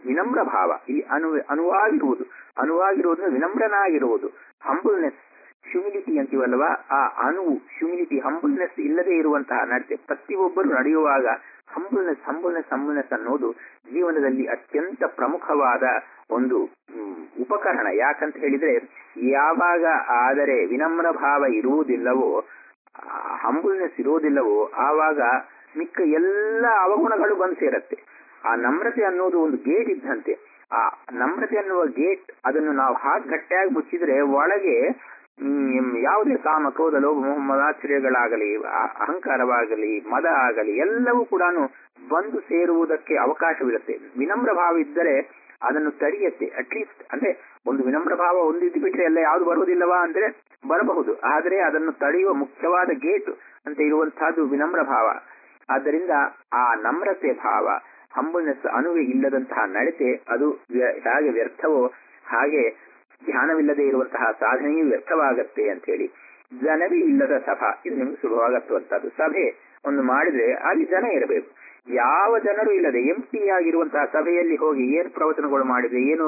ವಿನಮ್ರ ಭಾವ ಈ ಅನು ಅನುವಾಗಿರುವುದು ಅನುವಾಗಿರುವುದು ವಿನಮ್ರನಾಗಿರುವುದು ಹಂಬಲ್ನೆಸ್ ಹ್ಯೂಮಿಲಿಟಿ ಅಂತೀವಲ್ವಾ ಆ ಅನುವು ಹ್ಯೂಮಿಲಿಟಿ ಹಂಬಲ್ನೆಸ್ ಇಲ್ಲದೆ ಇರುವಂತಹ ನಡತೆ ಪ್ರತಿಯೊಬ್ಬರು ನಡೆಯುವಾಗ ಹಂಬಲ್ನೆಸ್ ಹಂಬಲ್ನೆಸ್ ಹಂಬಲ್ನೆಸ್ ಅನ್ನೋದು ಜೀವನದಲ್ಲಿ ಅತ್ಯಂತ ಪ್ರಮುಖವಾದ ಒಂದು ಹ್ಮ್, ಉಪಕರಣ ಯಾಕಂತ ಹೇಳಿದ್ರೆ ಯಾವಾಗ ಆದರೆ ವಿನಮ್ರ ಭಾವ ಇರುವುದಿಲ್ಲವೋ ಹಂಬಲ್ನೆಸ್ ಇರುವುದಿಲ್ಲವೋ ಆವಾಗ ಮಿಕ್ಕ ಎಲ್ಲ ಅವಗುಣಗಳು ಬಂದು ಸೇರತ್ತೆ ಆ ನಮ್ರತೆ ಅನ್ನೋದು ಒಂದು ಗೇಟ್ ಇದ್ದಂತೆ ಆ ನಮ್ರತೆ ಅನ್ನುವ ಗೇಟ್ ಅದನ್ನು ನಾವು ಹಾಗೆ ಗಟ್ಟಿಯಾಗಿ ಮುಚ್ಚಿದ್ರೆ ಒಳಗೆ ಹ್ಮ್, ಯಾವುದೇ ಕಾಮ ಕ್ರೋಧ ಲೋಭ ಮೋಹ ಮದಾಶ್ಚರ್ಯಗಳಾಗಲಿ ಆ- ಅಹಂಕಾರವಾಗಲಿ ಮದ ಆಗಲಿ ಎಲ್ಲವೂ ಕೂಡ ಬಂದು ಸೇರುವುದಕ್ಕೆ ಅವಕಾಶವಿರುತ್ತೆ ವಿನಮ್ರ ಭಾವ ಇದ್ದರೆ ಅದನ್ನು ತಡೆಯತ್ತೆ ಅಟ್ಲೀಸ್ಟ್ ಅಂದ್ರೆ ಒಂದು ವಿನಮ್ರ ಭಾವ ಒಂದಿದ್ದು ಬಿಟ್ರೆ ಎಲ್ಲ ಯಾವುದು ಬರುವುದಿಲ್ಲವಾ ಅಂದ್ರೆ ಬರಬಹುದು ಆದರೆ ಅದನ್ನು ತಡೆಯುವ ಮುಖ್ಯವಾದ ಗೇಟ್ ಅಂತ ಇರುವಂತಹದ್ದು ವಿನಮ್ರ ಭಾವ ಆದ್ದರಿಂದ ಆ ನಮ್ರತೆ ಭಾವ ಹಂಬಲ್ನೆಸ್ ಅಣುವೆ ಇಲ್ಲದಂತಹ ನಡತೆ ಅದು ವ್ಯ- ಹೇಗೆ ವ್ಯರ್ಥವೋ ಹಾಗೆ ಧ್ಯಾನವಿಲ್ಲದೆ ಇರುವಂತಹ ಸಾಧನೆಯೂ ವ್ಯರ್ಥವಾಗತ್ತೆ ಅಂತ ಹೇಳಿ ಜನವೇ ಇಲ್ಲದ ಸಭಾ ಇದು ನಿಮ್ಗೆ ಸುಲಭವಾಗತ್ತುವಂತದ್ದು ಸಭೆ ಒಂದು ಮಾಡಿದ್ರೆ ಅಲ್ಲಿ ಜನ ಇರಬೇಕು ಯಾವ ಜನರು ಇಲ್ಲದೆ ಎಂಟಿ ಆಗಿರುವಂತಹ ಸಭೆಯಲ್ಲಿ ಹೋಗಿ ಏನು ಪ್ರವಚನಗಳು ಮಾಡಿದ್ರೆ ಏನು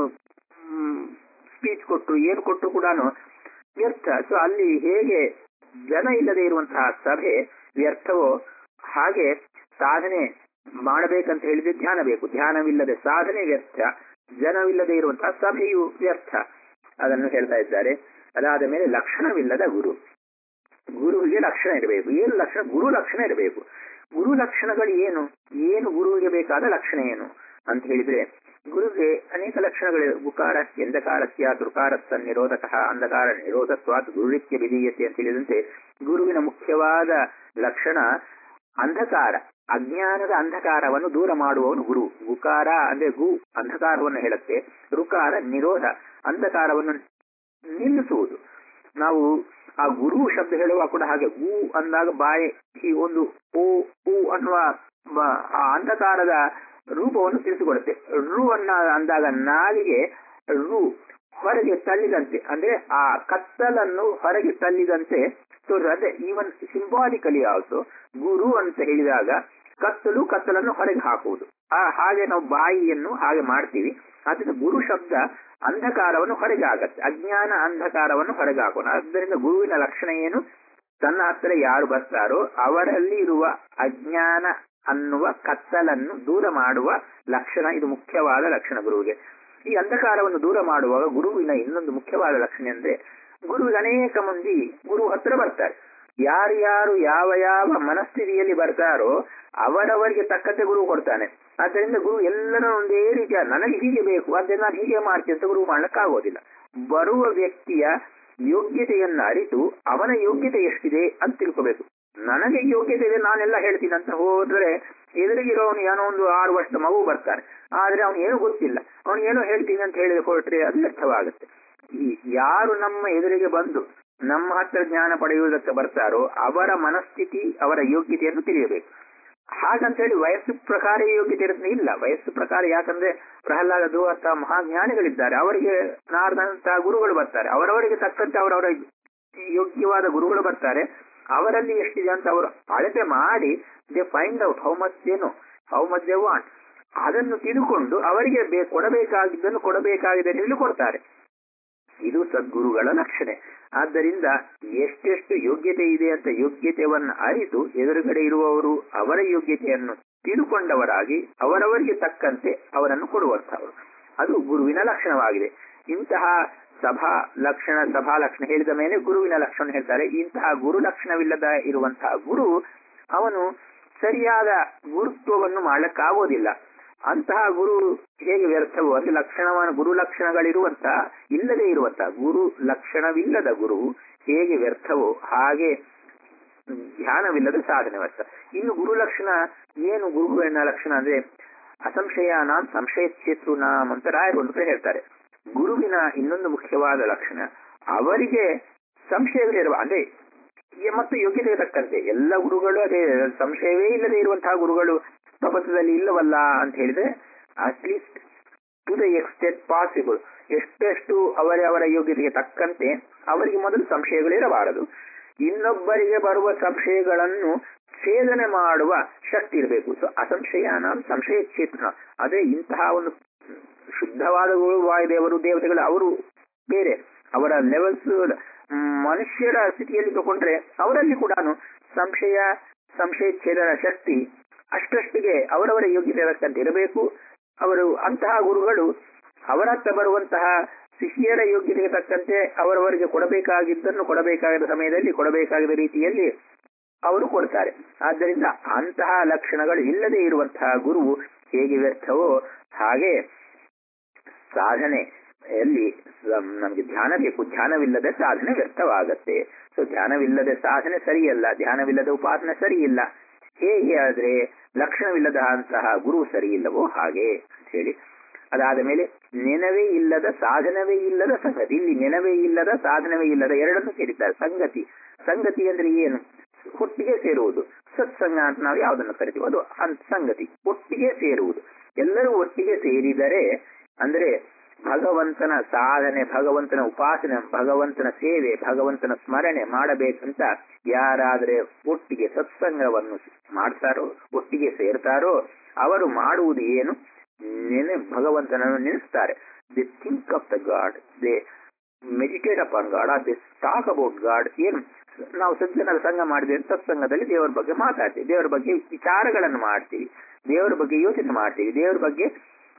ಸ್ಪೀಚ್ ಕೊಟ್ಟರು ಏನು ಕೊಟ್ಟರು ಕೂಡ ವ್ಯರ್ಥ ಸೊ ಅಲ್ಲಿ ಹೇಗೆ ಜನ ಇಲ್ಲದೆ ಇರುವಂತಹ ಸಭೆ ವ್ಯರ್ಥವೋ ಹಾಗೆ ಸಾಧನೆ ಮಾಡಬೇಕಂತ ಹೇಳಿದ್ರೆ ಧ್ಯಾನ ಬೇಕು ಧ್ಯಾನವಿಲ್ಲದೆ ಸಾಧನೆ ವ್ಯರ್ಥ ಜನವಿಲ್ಲದೆ ಇರುವಂತಹ ಸಭೆಯು ವ್ಯರ್ಥ ಅದನ್ನು ಹೇಳ್ತಾ ಇದ್ದಾರೆ ಅದಾದ ಮೇಲೆ ಲಕ್ಷಣವಿಲ್ಲದ ಗುರು ಗುರುವಿಗೆ ಲಕ್ಷಣ ಇರಬೇಕು ಏನು ಲಕ್ಷಣ ಗುರು ಲಕ್ಷಣ ಇರಬೇಕು ಗುರು ಲಕ್ಷಣಗಳು ಏನು ಏನು ಗುರುವಿಗೆ ಬೇಕಾದ ಲಕ್ಷಣ ಏನು ಅಂತ ಹೇಳಿದ್ರೆ ಗುರುವಿಗೆ ಅನೇಕ ಲಕ್ಷಣಗಳಿವೆ ಗುಕಾರ ಎಂದಕಾರಸ್ಯ ದುರ್ಕಾರಸ್ಥ ನಿರೋಧಕ ಅಂಧಕಾರ ನಿರೋಧತ್ವಾತ್ ಗುರುರಿತ್ಯ ವಿಧೀಯತೆ ಅಂತ ಹೇಳಿದಂತೆ ಗುರುವಿನ ಮುಖ್ಯವಾದ ಲಕ್ಷಣ ಅಂಧಕಾರ ಅಜ್ಞಾನದ ಅಂಧಕಾರವನ್ನು ದೂರ ಮಾಡುವವನು ಗುರು ಗುಕಾರ ಅಂದ್ರೆ ಗು ಅಂಧಕಾರವನ್ನು ಹೇಳುತ್ತೆ ರುಕಾರ ನಿರೋಧ ಅಂಧಕಾರವನ್ನು ನಿಲ್ಲಿಸುವುದು ನಾವು ಆ ಗುರು ಶಬ್ದ ಹೇಳುವಾಗ ಕೂಡ ಹಾಗೆ ಗು ಅಂದಾಗ ಬಾಯಿ ಈ ಒಂದು ಓ ಉ ಅನ್ನುವ ಬ- ಆ ಅಂಧಕಾರದ ರೂಪವನ್ನು ತಿಳಿಸಿಕೊಡುತ್ತೆ ರು ಅನ್ನ ಅಂದಾಗ ನಾಲಿಗೆ ರು ಹೊರಗೆ ತಳ್ಳಿದಂತೆ ಅಂದ್ರೆ ಆ ಕತ್ತಲನ್ನು ಹೊರಗೆ ತಳ್ಳಿದಂತೆ ತೋರಿಸ ಅಂದ್ರೆ ಈವನ್ ಸಿಂಬಾಲಿಕಲಿ ಆಲ್ಸೋ ಗುರು ಅಂತ ಹೇಳಿದಾಗ ಕತ್ತಲು ಕತ್ತಲನ್ನು ಹೊರಗೆ ಹಾಕುವುದು ಆ ಹಾಗೆ ನಾವು ಬಾಯಿಯನ್ನು ಹಾಗೆ ಮಾಡ್ತೀವಿ ಅದರಿಂದ ಗುರು ಶಬ್ದ ಅಂಧಕಾರವನ್ನು ಹೊರಗೆ ಆಗತ್ತೆ ಅಜ್ಞಾನ ಅಂಧಕಾರವನ್ನು ಹೊರಗೆ ಹಾಕೋಣ ಆದ್ದರಿಂದ ಗುರುವಿನ ಲಕ್ಷಣ ಏನು ತನ್ನ ಹತ್ತಿರ ಯಾರು ಬರ್ತಾರೋ ಅವರಲ್ಲಿ ಇರುವ ಅಜ್ಞಾನ ಅನ್ನುವ ಕತ್ತಲನ್ನು ದೂರ ಮಾಡುವ ಲಕ್ಷಣ ಇದು ಮುಖ್ಯವಾದ ಲಕ್ಷಣ ಗುರುವಿಗೆ ಈ ಅಂಧಕಾರವನ್ನು ದೂರ ಮಾಡುವಾಗ ಗುರುವಿನ ಇನ್ನೊಂದು ಮುಖ್ಯವಾದ ಲಕ್ಷಣ ಅಂದ್ರೆ ಗುರುವಿಗೆ ಅನೇಕ ಮಂದಿ ಗುರು ಹತ್ರ ಬರ್ತಾರೆ ಯಾರ್ಯಾರು ಯಾವ ಯಾವ ಮನಸ್ಥಿತಿಯಲ್ಲಿ ಬರ್ತಾರೋ ಅವರವರಿಗೆ ತಕ್ಕಂತೆ ಗುರು ಕೊಡ್ತಾನೆ ಆದ್ದರಿಂದ ಗುರು ಎಲ್ಲರೂ ಒಂದೇ ರೀತಿಯ ನನಗೆ ಹೀಗೆ ಬೇಕು ಆದ್ದರಿಂದ ನಾನು ಹೀಗೆ ಮಾಡ್ತೀನಿ ಅಂತ ಗುರು ಮಾಡ್ಲಿಕ್ಕಾಗೋದಿಲ್ಲ ಬರುವ ವ್ಯಕ್ತಿಯ ಯೋಗ್ಯತೆಯನ್ನು ಅರಿತು ಅವನ ಯೋಗ್ಯತೆ ಎಷ್ಟಿದೆ ಅಂತ ತಿಳ್ಕೋಬೇಕು ನನಗೆ ಯೋಗ್ಯತೆ ಇದೆ ನಾನೆಲ್ಲ ಹೇಳ್ತೀನಿ ಅಂತ ಹೋದ್ರೆ ಎದುರಿಗಿರೋನು ಏನೋ ಒಂದು ಆರು ವರ್ಷದ ಮಗು ಬರ್ತಾನೆ ಆದ್ರೆ ಅವನು ಏನೂ ಗೊತ್ತಿಲ್ಲ ಅವನು ಏನೋ ಹೇಳ್ತೀನಿ ಅಂತ ಹೇಳಿದ ಕೊಟ್ರೆ ಅದು ವ್ಯರ್ಥವಾಗುತ್ತೆ ಈ ಯಾರು ನಮ್ಮ ಎದುರಿಗೆ ಬಂದು ನಮ್ಮ ಹತ್ರ ಜ್ಞಾನ ಪಡೆಯುವುದಕ್ಕೆ ಬರ್ತಾರೋ ಅವರ ಮನಸ್ಥಿತಿ ಅವರ ಯೋಗ್ಯತೆಯನ್ನು ತಿಳಿಯಬೇಕು ಹಾಗಂತ ಹೇಳಿ ವಯಸ್ಸು ಪ್ರಕಾರ ಯೋಗ್ಯತೆ ಇರುತ್ತೆ ಇಲ್ಲ ವಯಸ್ಸು ಪ್ರಕಾರ ಯಾಕಂದ್ರೆ ಪ್ರಹ್ಲಾದ ಧ್ರುವಂತಹ ಮಹಾಜ್ಞಾನಿಗಳಿದ್ದಾರೆ ಅವರಿಗೆ ನಾರದಂತಹ ಗುರುಗಳು ಬರ್ತಾರೆ ಅವರವರಿಗೆ ತಕ್ಕಂತೆ ಅವರವರ ಯೋಗ್ಯವಾದ ಗುರುಗಳು ಬರ್ತಾರೆ ಅವರಲ್ಲಿ ಎಷ್ಟಿದೆ ಅಂತ ಅವರು ಅಳತೆ ಮಾಡಿ they find out how much ಏನು ಹೌ ಮಚ್ ದೇ ವಾಂಟ್ ಅದನ್ನು ತಿಳ್ಕೊಂಡು ಅವರಿಗೆ ಬೇ- ಕೊಡಬೇಕಾಗಿದ್ದನ್ನು ಕೊಡಬೇಕಾಗಿದೆ ಅಂತ ಹೇಳಿ ಕೊಡ್ತಾರೆ ಇದು ಸದ್ಗುರುಗಳ ಲಕ್ಷಣೆ ಆದ್ದರಿಂದ ಎಷ್ಟೆಷ್ಟು ಯೋಗ್ಯತೆ ಇದೆ ಅಂತ ಯೋಗ್ಯತೆಯನ್ನು ಅರಿತು ಎದುರುಗಡೆ ಇರುವವರು ಅವರ ಯೋಗ್ಯತೆಯನ್ನು ತಿಳ್ಕೊಂಡವರಾಗಿ ಅವರವರಿಗೆ ತಕ್ಕಂತೆ ಅವರನ್ನು ಕೊಡುವಂತಹವರು ಅದು ಗುರುವಿನ ಲಕ್ಷಣವಾಗಿದೆ ಇಂತಹ ಸಭಾ ಲಕ್ಷಣ ಸಭಾ ಲಕ್ಷಣ ಹೇಳಿದ ಮೇಲೆ ಗುರುವಿನ ಲಕ್ಷಣ ಹೇಳ್ತಾರೆ ಇಂತಹ ಗುರು ಲಕ್ಷಣವಿಲ್ಲದ ಇರುವಂತಹ ಗುರು ಅವನು ಸರಿಯಾದ ಗುರುತ್ವವನ್ನು ಮಾಡಲಿಕ್ಕಾಗೋದಿಲ್ಲ ಅಂತಹ ಗುರು ಹೇಗೆ ವ್ಯರ್ಥವೋ ಅಂದ್ರೆ ಲಕ್ಷಣವಾದ ಗುರು ಲಕ್ಷಣಗಳಿರುವಂತಹ ಇಲ್ಲದೆ ಇರುವಂತಹ ಗುರು ಲಕ್ಷಣವಿಲ್ಲದ ಗುರು ಹೇಗೆ ವ್ಯರ್ಥವೋ ಹಾಗೆ ಧ್ಯಾನವಿಲ್ಲದ ಸಾಧನೆ ವ್ಯರ್ಥ ಇನ್ನು ಗುರು ಲಕ್ಷಣ ಏನು ಗುರುವಿನ ಲಕ್ಷಣ ಅಂದ್ರೆ ಅಸಂಶಯಾನಾಂ ಸಂಶಯ ನಾಮ್ ಅಂತ ರಾಯರು ಒಂದು ಕಡೆ ಹೇಳ್ತಾರೆ ಗುರುವಿನ ಇನ್ನೊಂದು ಮುಖ್ಯವಾದ ಲಕ್ಷಣ ಅವರಿಗೆ ಸಂಶಯಗಳಿರುವ ಅಂದ್ರೆ ಈ ಮತ್ತು ಯೋಗ್ಯತೆಗೆ ತಕ್ಕಂತೆ ಎಲ್ಲ ಗುರುಗಳು ಅದೇ ಸಂಶಯವೇ ಇಲ್ಲದೆ ಇರುವಂತಹ ಗುರುಗಳು ಪ್ರಪಂಚದಲ್ಲಿ ಇಲ್ಲವಲ್ಲ ಅಂತ ಹೇಳಿದ್ರೆ at least to the extent possible ಎಷ್ಟೆಷ್ಟು ಅವರ ಅವರ ಯೋಗ್ಯತೆಗೆ ತಕ್ಕಂತೆ ಅವರಿಗೆ ಮೊದಲು ಸಂಶಯಗಳಿರಬಾರದು ಇನ್ನೊಬ್ಬರಿಗೆ ಬರುವ ಸಂಶಯಗಳನ್ನು ಛೇದನೆ ಮಾಡುವ ಶಕ್ತಿ ಇರಬೇಕು ಸೊ ಅಸಂಶಯನ ಸಂಶಯ ಕ್ಷೇತ್ರ ಅದೇ ಇಂತಹ ಒಂದು ಶುದ್ಧವಾದ ವಾಯುದೇವರು ದೇವತೆಗಳು ಅವರು ಬೇರೆ ಅವರ ಲೆವೆಲ್ಸ್ ಮನುಷ್ಯರ ಸ್ಥಿತಿಯಲ್ಲಿ ತಗೊಂಡ್ರೆ ಅವರಲ್ಲಿ ಕೂಡ ಸಂಶಯ ಸಂಶಯಚ್ಛೇದನ ಶಕ್ತಿ ಅಷ್ಟಷ್ಟಿಗೆ ಅವರವರ ಯೋಗ್ಯತೆ ತಕ್ಕಂತೆ ಇರಬೇಕು ಅವರು ಅಂತಹ ಗುರುಗಳು ಅವರ ಹತ್ರ ಬರುವಂತಹ ಶಿಷ್ಯರ ಯೋಗ್ಯತೆಗೆ ತಕ್ಕಂತೆ ಅವರವರಿಗೆ ಕೊಡಬೇಕಾಗಿದ್ದನ್ನು ಕೊಡಬೇಕಾದ ಸಮಯದಲ್ಲಿ ಕೊಡಬೇಕಾದ ರೀತಿಯಲ್ಲಿ ಅವರು ಕೊಡ್ತಾರೆ ಆದ್ದರಿಂದ ಅಂತಹ ಲಕ್ಷಣಗಳು ಇಲ್ಲದೆ ಇರುವಂತಹ ಗುರುವು ಹೇಗೆ ವ್ಯರ್ಥವೋ ಹಾಗೆ ಸಾಧನೆಯಲ್ಲಿ ನಮಗೆ ಧ್ಯಾನ ಬೇಕು ಧ್ಯಾನವಿಲ್ಲದೆ ಸಾಧನೆ ವ್ಯರ್ಥವಾಗತ್ತೆ ಸೊ ಧ್ಯಾನವಿಲ್ಲದೆ ಸಾಧನೆ ಸರಿಯಲ್ಲ ಧ್ಯಾನವಿಲ್ಲದ ಉಪಾಸನೆ ಸರಿಯಿಲ್ಲ ಹೇಗೆ ಆದ್ರೆ ಲಕ್ಷಣವಿಲ್ಲದ ಅಂತಹ ಗುರು ಸರಿಯಿಲ್ಲವೋ ಹಾಗೆ ಅಂತ ಹೇಳಿ ಅದಾದ ಮೇಲೆ ನೆನವೇ ಇಲ್ಲದ ಸಾಧನವೇ ಇಲ್ಲದ ಸಂಗತಿ ಇಲ್ಲಿ ನೆನವೇ ಇಲ್ಲದ ಸಾಧನವೇ ಇಲ್ಲದ ಎರಡನ್ನು ಸೇರಿದ್ದಾರೆ ಸಂಗತಿ ಸಂಗತಿ ಅಂದ್ರೆ ಏನು ಒಟ್ಟಿಗೆ ಸೇರುವುದು ಸತ್ಸಂಗ ಅಂತ ನಾವು ಯಾವುದನ್ನು ಕರಿತೀವಿ ಅದು ಅಂತ ಸಂಗತಿ ಒಟ್ಟಿಗೆ ಸೇರುವುದು ಎಲ್ಲರೂ ಒಟ್ಟಿಗೆ ಸೇರಿದರೆ ಅಂದ್ರೆ ಭಗವಂತನ ಸಾಧನೆ ಭಗವಂತನ ಉಪಾಸನೆ ಭಗವಂತನ ಸೇವೆ ಭಗವಂತನ ಸ್ಮರಣೆ ಮಾಡಬೇಕಂತ ಯಾರಾದರೆ ಒಟ್ಟಿಗೆ ಸತ್ಸಂಗವನ್ನು ಮಾಡ್ತಾರೋ ಒಟ್ಟಿಗೆ ಸೇರ್ತಾರೋ ಅವರು ಮಾಡುವುದು ಏನು ನೆನೆ ಭಗವಂತನನ್ನು ನೆನೆಸ್ತಾರೆ they think of the God they meditate upon God or they talk about God ಏನು ನಾವು ಸಜ್ಜನರ ಸಂಘ ಮಾಡಿದ್ರೆ ಸತ್ಸಂಗದಲ್ಲಿ ದೇವರ ಬಗ್ಗೆ ಮಾತಾಡ್ತೀವಿ ದೇವರ ಬಗ್ಗೆ ವಿಚಾರಗಳನ್ನು ಮಾಡ್ತೀವಿ ದೇವರ ಬಗ್ಗೆ ಯೋಚನೆ ಮಾಡ್ತೀವಿ ದೇವರ ಬಗ್ಗೆ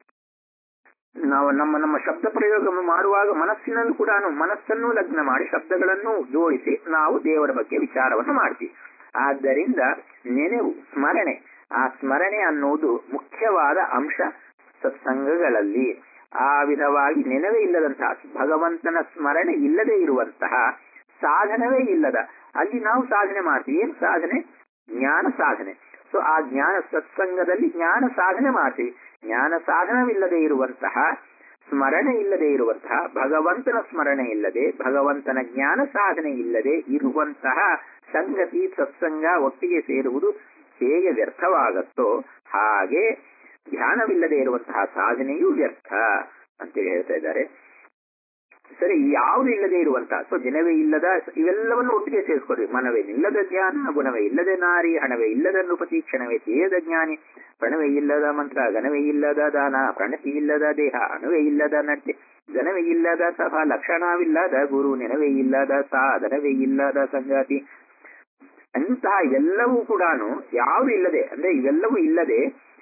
ನಾವು ನಮ್ಮ ನಮ್ಮ ಶಬ್ದ ಪ್ರಯೋಗ ಮಾಡುವಾಗ ಮನಸ್ಸಿನಲ್ಲೂ ಕೂಡ ಮನಸ್ಸನ್ನು ಲಗ್ನ ಮಾಡಿ ಶಬ್ದಗಳನ್ನು ಜೋಡಿಸಿ ನಾವು ದೇವರ ಬಗ್ಗೆ ವಿಚಾರವನ್ನು ಮಾಡ್ತೀವಿ ಆದ್ದರಿಂದ ನೆನೆವು ಸ್ಮರಣೆ ಆ ಸ್ಮರಣೆ ಅನ್ನುವುದು ಮುಖ್ಯವಾದ ಅಂಶ ಸತ್ಸಂಗಗಳಲ್ಲಿ ಆ ವಿಧವಾಗಿ ನೆನವೇ ಇಲ್ಲದಂತಹ ಭಗವಂತನ ಸ್ಮರಣೆ ಇಲ್ಲದೆ ಇರುವಂತಹ ಸಾಧನವೇ ಇಲ್ಲದ ಅಲ್ಲಿ ನಾವು ಸಾಧನೆ ಮಾಡ್ತೀವಿ ಏನ್ ಸಾಧನೆ ಜ್ಞಾನ ಸಾಧನೆ ಸೊ ಆ ಜ್ಞಾನ ಸತ್ಸಂಗದಲ್ಲಿ ಜ್ಞಾನ ಸಾಧನೆ ಮಾಡ್ತೀವಿ ಜ್ಞಾನ ಸಾಧನವಿಲ್ಲದೆ ಇರುವಂತಹ ಸ್ಮರಣೆ ಇಲ್ಲದೆ ಇರುವಂತಹ ಭಗವಂತನ ಸ್ಮರಣೆ ಇಲ್ಲದೆ ಭಗವಂತನ ಜ್ಞಾನ ಸಾಧನೆ ಇಲ್ಲದೆ ಇರುವಂತಹ ಸಂಗತಿ ಸತ್ಸಂಗ ಒಟ್ಟಿಗೆ ಸೇರುವುದು ಹೇಗೆ ವ್ಯರ್ಥವಾಗತ್ತೋ ಹಾಗೆ ಧ್ಯಾನವಿಲ್ಲದೆ ಇರುವಂತಹ ಸಾಧನೆಯೂ ವ್ಯರ್ಥ ಅಂತೇಳಿ ಹೇಳ್ತಾ ಇದ್ದಾರೆ ಸರಿ ಯಾವುದು ಇಲ್ಲದೆ ಇರುವಂತಹ ಸೊ ದಿನವೇ ಇಲ್ಲದ ಇವೆಲ್ಲವನ್ನು ಒಟ್ಟಿಗೆ ಸೇರಿಸ್ಕೊಡ್ರಿ ಮನವೇ ಇಲ್ಲದ ಧ್ಯಾನ ಗುಣವೇ ಇಲ್ಲದೆ ನಾರಿ ಹಣವೇ ಇಲ್ಲದ ನೃಪತಿ ಕ್ಷಣವೇ ತೇಯದ ಜ್ಞಾನಿ ಪ್ರಣವೇ ಇಲ್ಲದ ಮಂತ್ರ ಗಣವೇ ಇಲ್ಲದ ದಾನ ಪ್ರಣತಿ ಇಲ್ಲದ ದೇಹ ಅಣುವೇ ಇಲ್ಲದ ನಟೆ ಘನವೇ ಇಲ್ಲದ ಸಭಾ ಲಕ್ಷಣವಿಲ್ಲದ ಗುರು ನೆನವೇ ಇಲ್ಲದ ಸಾಧನವೇ ಇಲ್ಲದ ಸಂಗಾತಿ ಅಂತಹ ಎಲ್ಲವೂ ಕೂಡ ಯಾವುದು ಇಲ್ಲದೆ ಅಂದ್ರೆ ಇವೆಲ್ಲವೂ ಇಲ್ಲದೆ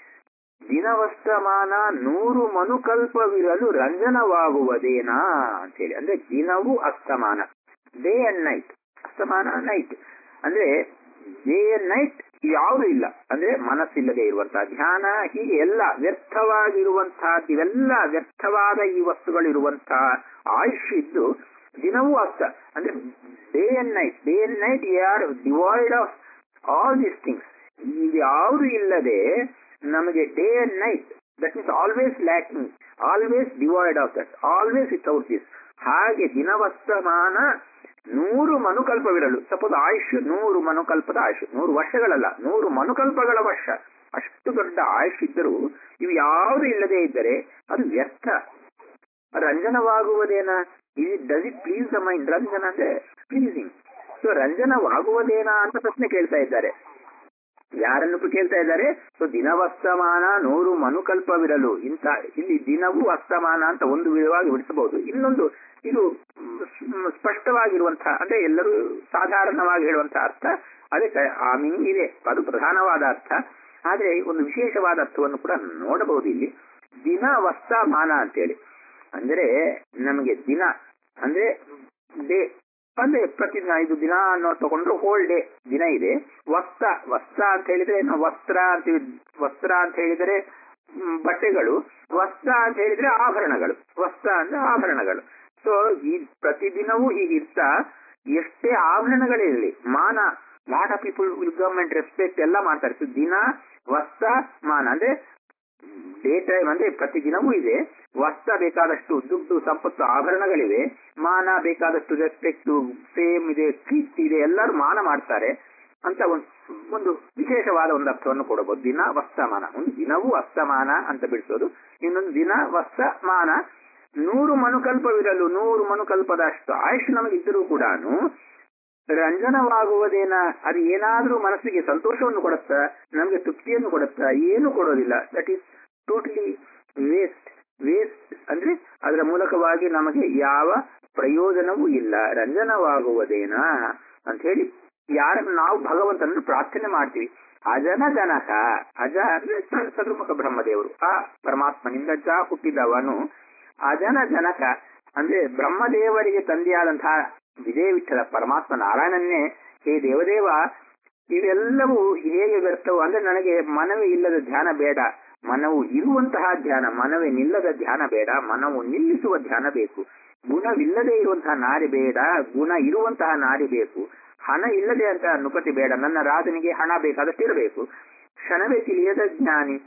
ದಿನವಸ್ತಮಾನ ನೂರು ಮನುಕಲ್ಪವಿರಲು ರಂಜನವಾಗುವುದೇನಾ ಅಂತೇಳಿ ಅಂದ್ರೆ ದಿನವೂ ಅಸ್ತಮಾನ ಡೇ ಅಂಡ್ ನೈಟ್ ಅಸ್ತಮಾನ ನೈಟ್ ಅಂದ್ರೆ ಡೇ ಅಂಡ್ ನೈಟ್ ಯಾವುದು ಇಲ್ಲ ಅಂದ್ರೆ ಮನಸ್ಸಿಲ್ಲದೆ ಇರುವಂತಹ ಧ್ಯಾನ ಹೀಗೆ ಎಲ್ಲ ವ್ಯರ್ಥವಾಗಿರುವಂತಹದ್ದು ಇವೆಲ್ಲ ವ್ಯರ್ಥವಾದ ಈ ವಸ್ತುಗಳಿರುವಂತಹ ಆಯುಷ್ ಇದ್ದು ದಿನವೂ ಅಸ್ತ ಅಂದ್ರೆ day and night day and night are divide of all these things ಇದು ಯಾವುದು ಇಲ್ಲದೆ ನಮಗೆ day and night that means always lacking always divide of that always without this ಹಾಗೆ ದಿನವಸ್ತಮಾನ ನೂರು ಮನುಕಲ್ಪವಿರಲು ಸಪೋಸ್ ಆಯುಷ್ ನೂರು ಮನುಕಲ್ಪದ ಆಯುಷ್ ನೂರು ವರ್ಷಗಳಲ್ಲ ನೂರು ಮನುಕಲ್ಪಗಳ ವರ್ಷ ಅಷ್ಟು ದೊಡ್ಡ ಆಯುಷ್ ಇದ್ದರೂ ಇವು ಯಾವುದು ಇಲ್ಲದೆ ಇದ್ದರೆ ಅದು ವ್ಯರ್ಥ ರಂಜನವಾಗುವುದೇನ ಇದು does it please the mind ರಂಜನ ಅಂದ್ರೆ ಪ್ಲೀಸಿಂಗ್ ಸೊ ರಂಜನವಾಗುವುದೇನಾ ಅಂತ ಪ್ರಶ್ನೆ ಕೇಳ್ತಾ ಇದ್ದಾರೆ ಯಾರನ್ನು ಕೇಳ್ತಾ ಇದ್ದಾರೆ ಸೊ ದಿನವಸ್ತಮಾನ ನೂರು ಮನುಕಲ್ಪವಿರಲು ಇಂತ ಇಲ್ಲಿ ದಿನವೂ ಅಸ್ತಮಾನ ಅಂತ ಒಂದು ವಿಧವಾಗಿ ಬಿಡಿಸಬಹುದು ಇನ್ನೊಂದು ಇದು ಸ್ಪಷ್ಟವಾಗಿರುವಂತಹ ಅಂದ್ರೆ ಎಲ್ಲರೂ ಸಾಧಾರಣವಾಗಿ ಹೇಳುವಂತಹ ಅರ್ಥ ಅದಕ್ಕೆ ಆ ಮೀನಿಂಗ್ ಇದೆ ಅದು ಪ್ರಧಾನವಾದ ಅರ್ಥ ಆದ್ರೆ ಒಂದು ವಿಶೇಷವಾದ ಅರ್ಥವನ್ನು ಕೂಡ ನೋಡಬಹುದು ಇಲ್ಲಿ ದಿನ ವಸ್ತಮಾನ ಅಂತೇಳಿ ಅಂದ್ರೆ ನಮಗೆ ದಿನ ಅಂದ್ರೆ ಡೇ ಅಂದ್ರೆ ಪ್ರತಿದಿನ ಇದು ದಿನ ಅನ್ನೋ ತಗೊಂಡ್ರು ಹೋಲ್ ಡೇ ದಿನ ಇದೆ ವಸ್ತ್ರ ವಸ್ತ್ರ ಅಂತ ಹೇಳಿದ್ರೆ ನಾವು ವಸ್ತ್ರ ಅಂತೀವಿ ವಸ್ತ್ರ ಅಂತ ಹೇಳಿದರೆ ಬಟ್ಟೆಗಳು ವಸ್ತ್ರ ಅಂತ ಹೇಳಿದ್ರೆ ಆಭರಣಗಳು ವಸ್ತ್ರ ಅಂದ್ರೆ ಆಭರಣಗಳು ಸೊ ಈ ಪ್ರತಿದಿನವೂ ಹೀಗಿರ್ತಾ ಎಷ್ಟೇ ಆಭರಣಗಳಿರಲಿ ಮಾನ lot of people will government respect ಎಲ್ಲ ಮಾಡ್ತಾರೆ ಸೊ ದಿನ ವಸ್ತ್ರ ಮಾನ ಅಂದ್ರೆ ಡೇ ಟೈಮ್ ಅಂದ್ರೆ ಪ್ರತಿದಿನವೂ ಇದೆ ವಸ್ತ್ರ ಬೇಕಾದಷ್ಟು ದುಡ್ಡು ಸಂಪತ್ತು ಆಭರಣಗಳಿವೆ ಮಾನ ಬೇಕಾದಷ್ಟು ರೆಸ್ಪೆಕ್ಟ್ ಫೇಮ್ ಇದೆ ಕೀರ್ತಿ ಇದೆ ಎಲ್ಲರೂ ಮಾನ ಮಾಡ್ತಾರೆ ಅಂತ ಒಂದು ಒಂದು ವಿಶೇಷವಾದ ಒಂದು ಅರ್ಥವನ್ನು ಕೊಡಬಹುದು ದಿನ ವಸ್ತಮಾನ ಒಂದು ದಿನವೂ ಅಸ್ತಮಾನ ಅಂತ ಬಿಡಿಸೋದು ಇನ್ನೊಂದು ದಿನ ವಸ್ತಮಾನ ನೂರು ಮನುಕಲ್ಪವಿರಲು ನೂರು ಮನುಕಲ್ಪದಷ್ಟು ಆಯುಷ್ ನಮಗಿದ್ದರೂ ಕೂಡ ರಂಜನವಾಗುವುದೇನ ಅದು ಏನಾದ್ರೂ ಮನಸ್ಸಿಗೆ ಸಂತೋಷವನ್ನು ಕೊಡುತ್ತಾ ನಮಗೆ ತೃಪ್ತಿಯನ್ನು ಕೊಡುತ್ತಾ ಏನು ಕೊಡೋದಿಲ್ಲ that is totally waste waste ಅಂದ್ರೆ ಅದರ ಮೂಲಕವಾಗಿ ನಮಗೆ ಯಾವ ಪ್ರಯೋಜನವೂ ಇಲ್ಲ ರಂಜನವಾಗುವುದೇನಾ ಅಂತ ಹೇಳಿ ಯಾರನ್ನು ನಾವು ಭಗವಂತನನ್ನು ಪ್ರಾರ್ಥನೆ ಮಾಡ್ತೀವಿ ಅಜನ ಜನಕ ಅಜ ಅಂದ್ರೆ ಸ- ಸದುರ್ಮುಖ ಬ್ರಹ್ಮದೇವರು ಆ ಪರಮಾತ್ಮನಿಂದ ಜ ಹುಟ್ಟಿದವನು ಅಜನ ಜನಕ ಅಂದ್ರೆ ಬ್ರಹ್ಮದೇವರಿಗೆ ತಂದೆಯಾದಂತಹ ವಿಜಯ ವಿಠಲ ಪರಮಾತ್ಮ ನಾರಾಯಣನ್ನೇ ಹೇ ದೇವದೇವ ಇವೆಲ್ಲವೂ ಹೇಗೆ ವ್ಯರ್ಥವು ಅಂದ್ರೆ ನನಗೆ ಮನವೇ ಇಲ್ಲದ ಧ್ಯಾನ ಬೇಡ ಮನವು ಇರುವಂತಹ ಧ್ಯಾನ ಮನವೇ ನಿಲ್ಲದ ಧ್ಯಾನ ಬೇಡ ಮನವು ನಿಲ್ಲಿಸುವ ಧ್ಯಾನ ಬೇಕು ಗುಣವಿಲ್ಲದೆ ಇರುವಂತಹ ನಾರಿ ಬೇಡ ಗುಣ ಇರುವಂತಹ ನಾರಿ ಬೇಕು ಹಣ ಇಲ್ಲದೆ ಅಂತ ನುಪತಿ ಬೇಡ ನನ್ನ ರಾಜನಿಗೆ ಹಣ ಬೇಕಾದಷ್ಟಿರಬೇಕು ಕ್ಷಣವೇ ತಿಳಿಯದ ಜ್ಞಾನಿ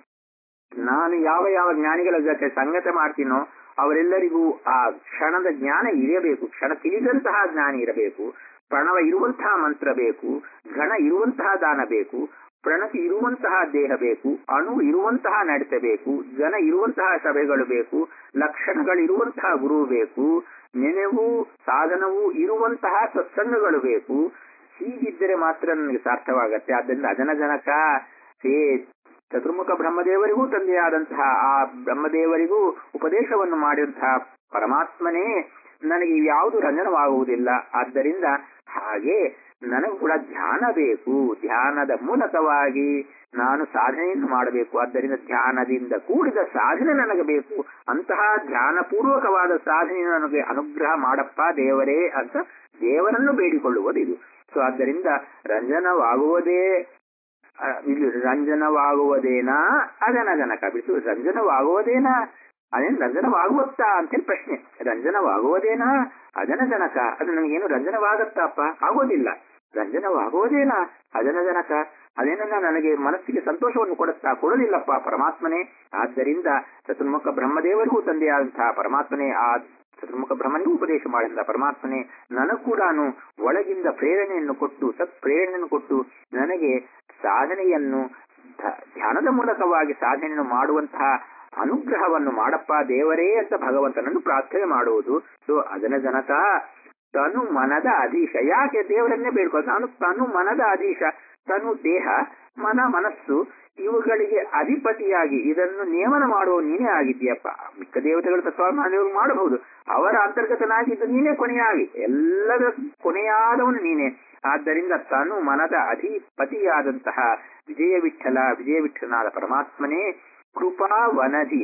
ನಾನು ಯಾವ ಯಾವ ಜ್ಞಾನಿಗಳ ಜೊತೆ ಸಂಗತ ಮಾಡ್ತೀನೋ ಅವರೆಲ್ಲರಿಗೂ ಆ ಕ್ಷಣದ ಜ್ಞಾನ ಇರಬೇಕು ಕ್ಷಣ ತಿಳಿದಂತಹ ಜ್ಞಾನಿ ಇರಬೇಕು ಪ್ರಣವ ಇರುವಂತಹ ಮಂತ್ರ ಬೇಕು ಘನ ಇರುವಂತಹ ದಾನ ಬೇಕು ಪ್ರಣತಿ ಇರುವಂತಹ ದೇಹ ಬೇಕು ಅಣು ಇರುವಂತಹ ನಡತೆ ಬೇಕು ಜನ ಇರುವಂತಹ ಸಭೆಗಳು ಬೇಕು ಲಕ್ಷಣಗಳಿರುವಂತಹ ಗುರು ಬೇಕು ನೆನೆವು ಸಾಧನವು ಇರುವಂತಹ ಸತ್ಸಂಗಗಳು ಬೇಕು ಹೀಗಿದ್ದರೆ ಮಾತ್ರ ನನಗೆ ಸಾರ್ಥವಾಗತ್ತೆ ಆದ್ದರಿಂದ ಅಜನ ಜನಕ ಸೇ ಚತುರ್ಮುಖ ಬ್ರಹ್ಮದೇವರಿಗೂ ತಂದೆಯಾದಂತಹ ಆ ಬ್ರಹ್ಮದೇವರಿಗೂ ಉಪದೇಶವನ್ನು ಮಾಡಿದಂತಹ ಪರಮಾತ್ಮನೇ ನನಗೆ ಯಾವುದು ರಂಜನವಾಗುವುದಿಲ್ಲ ಆದ್ದರಿಂದ ಹಾಗೆ ನನಗೂ ಕೂಡ ಧ್ಯಾನ ಬೇಕು ಧ್ಯಾನದ ಮೂಲಕವಾಗಿ ನಾನು ಸಾಧನೆಯನ್ನು ಮಾಡಬೇಕು ಆದ್ದರಿಂದ ಧ್ಯಾನದಿಂದ ಕೂಡಿದ ಸಾಧನೆ ನನಗೆ ಬೇಕು ಅಂತಹ ಧ್ಯಾನಪೂರ್ವಕವಾದ ಸಾಧನೆ ನನಗೆ ಅನುಗ್ರಹ ಮಾಡಪ್ಪ ದೇವರೇ ಅಂತ ದೇವರನ್ನು ಬೇಡಿಕೊಳ್ಳುವುದು ಇದು ಸೊ ಆದ್ದರಿಂದ ರಂಜನವಾಗುವುದೇ ಆ, ಇಲ್ಲಿ ರಂಜನವಾಗುವುದೇನಾ ಅದನ ಜನಕ ಬಿಟ್ಟು ರಂಜನವಾಗುವುದೇನಾ ಅದೇನು ರಂಜನವಾಗುತ್ತಾ ಅಂತೇಳಿ ಪ್ರಶ್ನೆ ರಂಜನವಾಗುವುದೇನಾ ಅದನ ಜನಕ ಅದು ನನಗೇನು ರಂಜನವಾಗತ್ತಪ್ಪ ಆಗೋದಿಲ್ಲ ರಂಜನವಾಗುವುದೇನಾ ಅದನ ಜನಕ ಅದೇನನ್ನ ನನಗೆ ಮನಸ್ಸಿಗೆ ಸಂತೋಷವನ್ನು ಕೊಡುತ್ತಾ ಕೊಡಲಿಲ್ಲಪ್ಪ ಪರಮಾತ್ಮನೇ ಆದ್ದರಿಂದ ಚತುರ್ಮುಖ ಬ್ರಹ್ಮದೇವರಿಗೂ ತಂದೆಯಾದಂತಹ ಪರಮಾತ್ಮನೇ ಆ ಚತುರ್ಮುಖ ಬ್ರಹ್ಮನಿಗೂ ಉಪದೇಶ ಮಾಡಿದ ಪರಮಾತ್ಮನೇ ನನಗೂ ಕೂಡ ಒಳಗಿಂದ ಪ್ರೇರಣೆಯನ್ನು ಕೊಟ್ಟು ಸತ್ ಪ್ರೇರಣೆಯನ್ನು ಕೊಟ್ಟು ನನಗೆ ಸಾಧನೆಯನ್ನು ಧ- ಧ್ಯಾನದ ಮೂಲಕವಾಗಿ ಸಾಧನೆಯನ್ನು ಮಾಡುವಂತಹ ಅನುಗ್ರಹವನ್ನು ಮಾಡಪ್ಪ ದೇವರೇ ಅಂತ ಭಗವಂತನನ್ನು ಪ್ರಾರ್ಥನೆ ಮಾಡುವುದು ಸೊ ಅದನ ಜನಕ ತನು ಮನದ ಅಧೀಶ ಯಾಕೆ ದೇವರನ್ನೇ ಬೇಡ್ಕೊ ನಾನು ತನು ಮನದ ಅಧೀಶ ತನು ದೇಹ ಮನ ಮನಸ್ಸು ಇವುಗಳಿಗೆ ಅಧಿಪತಿಯಾಗಿ ಇದನ್ನು ನಿಯಮನ ಮಾಡುವ ನೀನೇ ಆಗಿದ್ದೀಯಪ್ಪ ಮಿಕ್ಕ ದೇವತೆಗಳು ತತ್ವಜ್ಞಾನಿಗಳು ಮಾಡಬಹುದು ಅವರ ಅಂತರ್ಗತನಾಗಿದ್ದು ನೀನೇ ಕೊನೆಯಾಗಿ ಎಲ್ಲದ ಕೊನೆಯಾದವನು ನೀನೇ ಆದ್ದರಿಂದ ತಾನು ಮನದ ಅಧಿಪತಿಯಾದಂತಹ ವಿಜಯ ವಿಠಲ ವಿಜಯ ವಿಠಲನಾದ ಪರಮಾತ್ಮನೇ ಕೃಪಾ ವನದಿ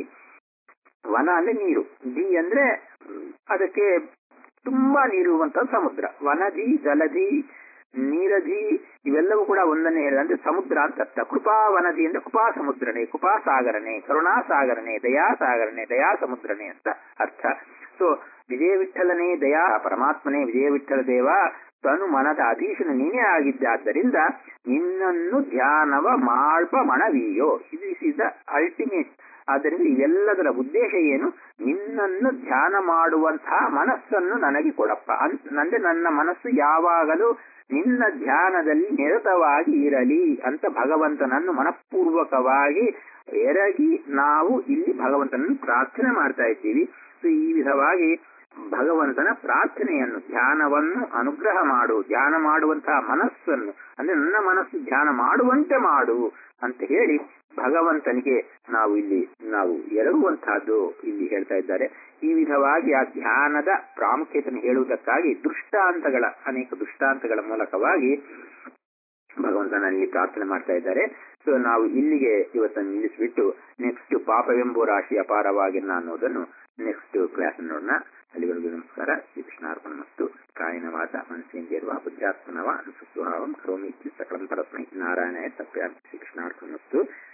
ವನ ಅಂದ್ರೆ ನೀರು ದಿ ಅಂದ್ರೆ ಮ್, ಅದಕ್ಕೆ ತುಂಬಾ ನೀರು ಇರುವಂತಹ ಸಮುದ್ರ ವನದಿ ಜಲಧಿ ನೀರಧಿ ಇವೆಲ್ಲವೂ ಕೂಡ ಒಂದನ್ನೇ ಹೇಳಿದ ಅಂದ್ರೆ ಸಮುದ್ರ ಅಂತ ಅರ್ಥ ಕೃಪಾ ವನದಿ ಅಂದ್ರೆ ಕೃಪಾ ಸಮುದ್ರನೇ ಕೃಪಾ ಸಾಗರನೆ ಕರುಣಾ ಸಾಗರನೆ ದಯಾ ಸಾಗರನೆ ದಯಾ ಸಮುದ್ರನೇ ಅಂತ ಅರ್ಥ ಸೊ ವಿಜಯ ವಿಠಲನೇ ದಯಾ ಪರಮಾತ್ಮನೇ ವಿಜಯ ವಿಠಲ ದೇವ ತನು ಮನದ ಅಧೀಶನು ನೀನೇ ಆಗಿದ್ದಾದ್ದರಿಂದ ನಿನ್ನನ್ನು ಧ್ಯಾನವ ಮಾಳ್ಪ ಮಣವೀಯೋ ದಿಸ್ ಇಸ್ ದ ಅಲ್ಟಿಮೇಟ್ ಆದ್ದರಿಂದ ಇವೆಲ್ಲದರ ಉದ್ದೇಶ ಏನು ನಿನ್ನನ್ನು ಧ್ಯಾನ ಮಾಡುವಂತಹ ಮನಸ್ಸನ್ನು ನನಗೆ ಕೊಡಪ್ಪ ಅನ್- ಅಂದ್ರೆ ನನ್ನ ಮನಸ್ಸು ಯಾವಾಗಲೂ ನಿನ್ನ ಧ್ಯಾನದಲ್ಲಿ ನಿರತವಾಗಿ ಇರಲಿ ಅಂತ ಭಗವಂತನನ್ನು ಮನಪೂರ್ವಕವಾಗಿ ಎರಗಿ ನಾವು ಇಲ್ಲಿ ಭಗವಂತನನ್ನು ಪ್ರಾರ್ಥನೆ ಮಾಡ್ತಾ ಇದ್ದೀವಿ ಸೊ ಈ ವಿಧವಾಗಿ ಭಗವಂತನ ಪ್ರಾರ್ಥನೆಯನ್ನು ಧ್ಯಾನವನ್ನು ಅನುಗ್ರಹ ಮಾಡು ಧ್ಯಾನ ಮಾಡುವಂತಹ ಮನಸ್ಸನ್ನು ಅಂದ್ರೆ ನನ್ನ ಮನಸ್ಸು ಧ್ಯಾನ ಮಾಡುವಂತೆ ಮಾಡು ಅಂತ ಹೇಳಿ ಭಗವಂತನಿಗೆ ನಾವು ಇಲ್ಲಿ ನಾವು ಎರಗುವಂತಹದ್ದು ಇಲ್ಲಿ ಹೇಳ್ತಾ ಇದ್ದಾರೆ ಈ ವಿಧವಾಗಿ ಆ ಧ್ಯಾನದ ಪ್ರಾಮುಖ್ಯತೆಯನ್ನು ಹೇಳುವುದಕ್ಕಾಗಿ ದೃಷ್ಟಾಂತಗಳ ಅನೇಕ ದೃಷ್ಟಾಂತಗಳ ಮೂಲಕವಾಗಿ ಭಗವಂತನಲ್ಲಿ ಪ್ರಾರ್ಥನೆ ಮಾಡ್ತಾ ಇದ್ದಾರೆ ಸೊ ನಾವು ಇಲ್ಲಿಗೆ ಇವತ್ತನ್ನು ನಿಲ್ಲಿಸಿಬಿಟ್ಟು ನೆಕ್ಸ್ಟ್ ಪಾಪವೆಂಬು ರಾಶಿ ಅಪಾರವಾಗಿಲ್ಲ ಅನ್ನೋದನ್ನು ನೆಕ್ಸ್ಟ್ ಕ್ಲಾಸ್ ನೋಡೋಣ ಅಲ್ಲಿವರೆಗೂ ನಮಸ್ಕಾರ ಶ್ರೀ ಕೃಷ್ಣಾರ್ಪಣ ಮತ್ತು ಕಾಯಿನ ವಾದ ಮನಸ್ಸೇಂದ್ರಿಯರ್ವ ಬುದ್ಧಾತ್ಮನವ ಅನುಸುಸ್ವಭಾವಂ ಕರೋಮಿ ಇತ್ಯುಕ್ತ ಸಕಲಂ ಪರಸ್ಮೈ ನಾರಾಯಣ ತಪ್ಪ ಶ್ರೀ ಕೃಷ್ಣಾರ್ಪಣ ಮತ್ತು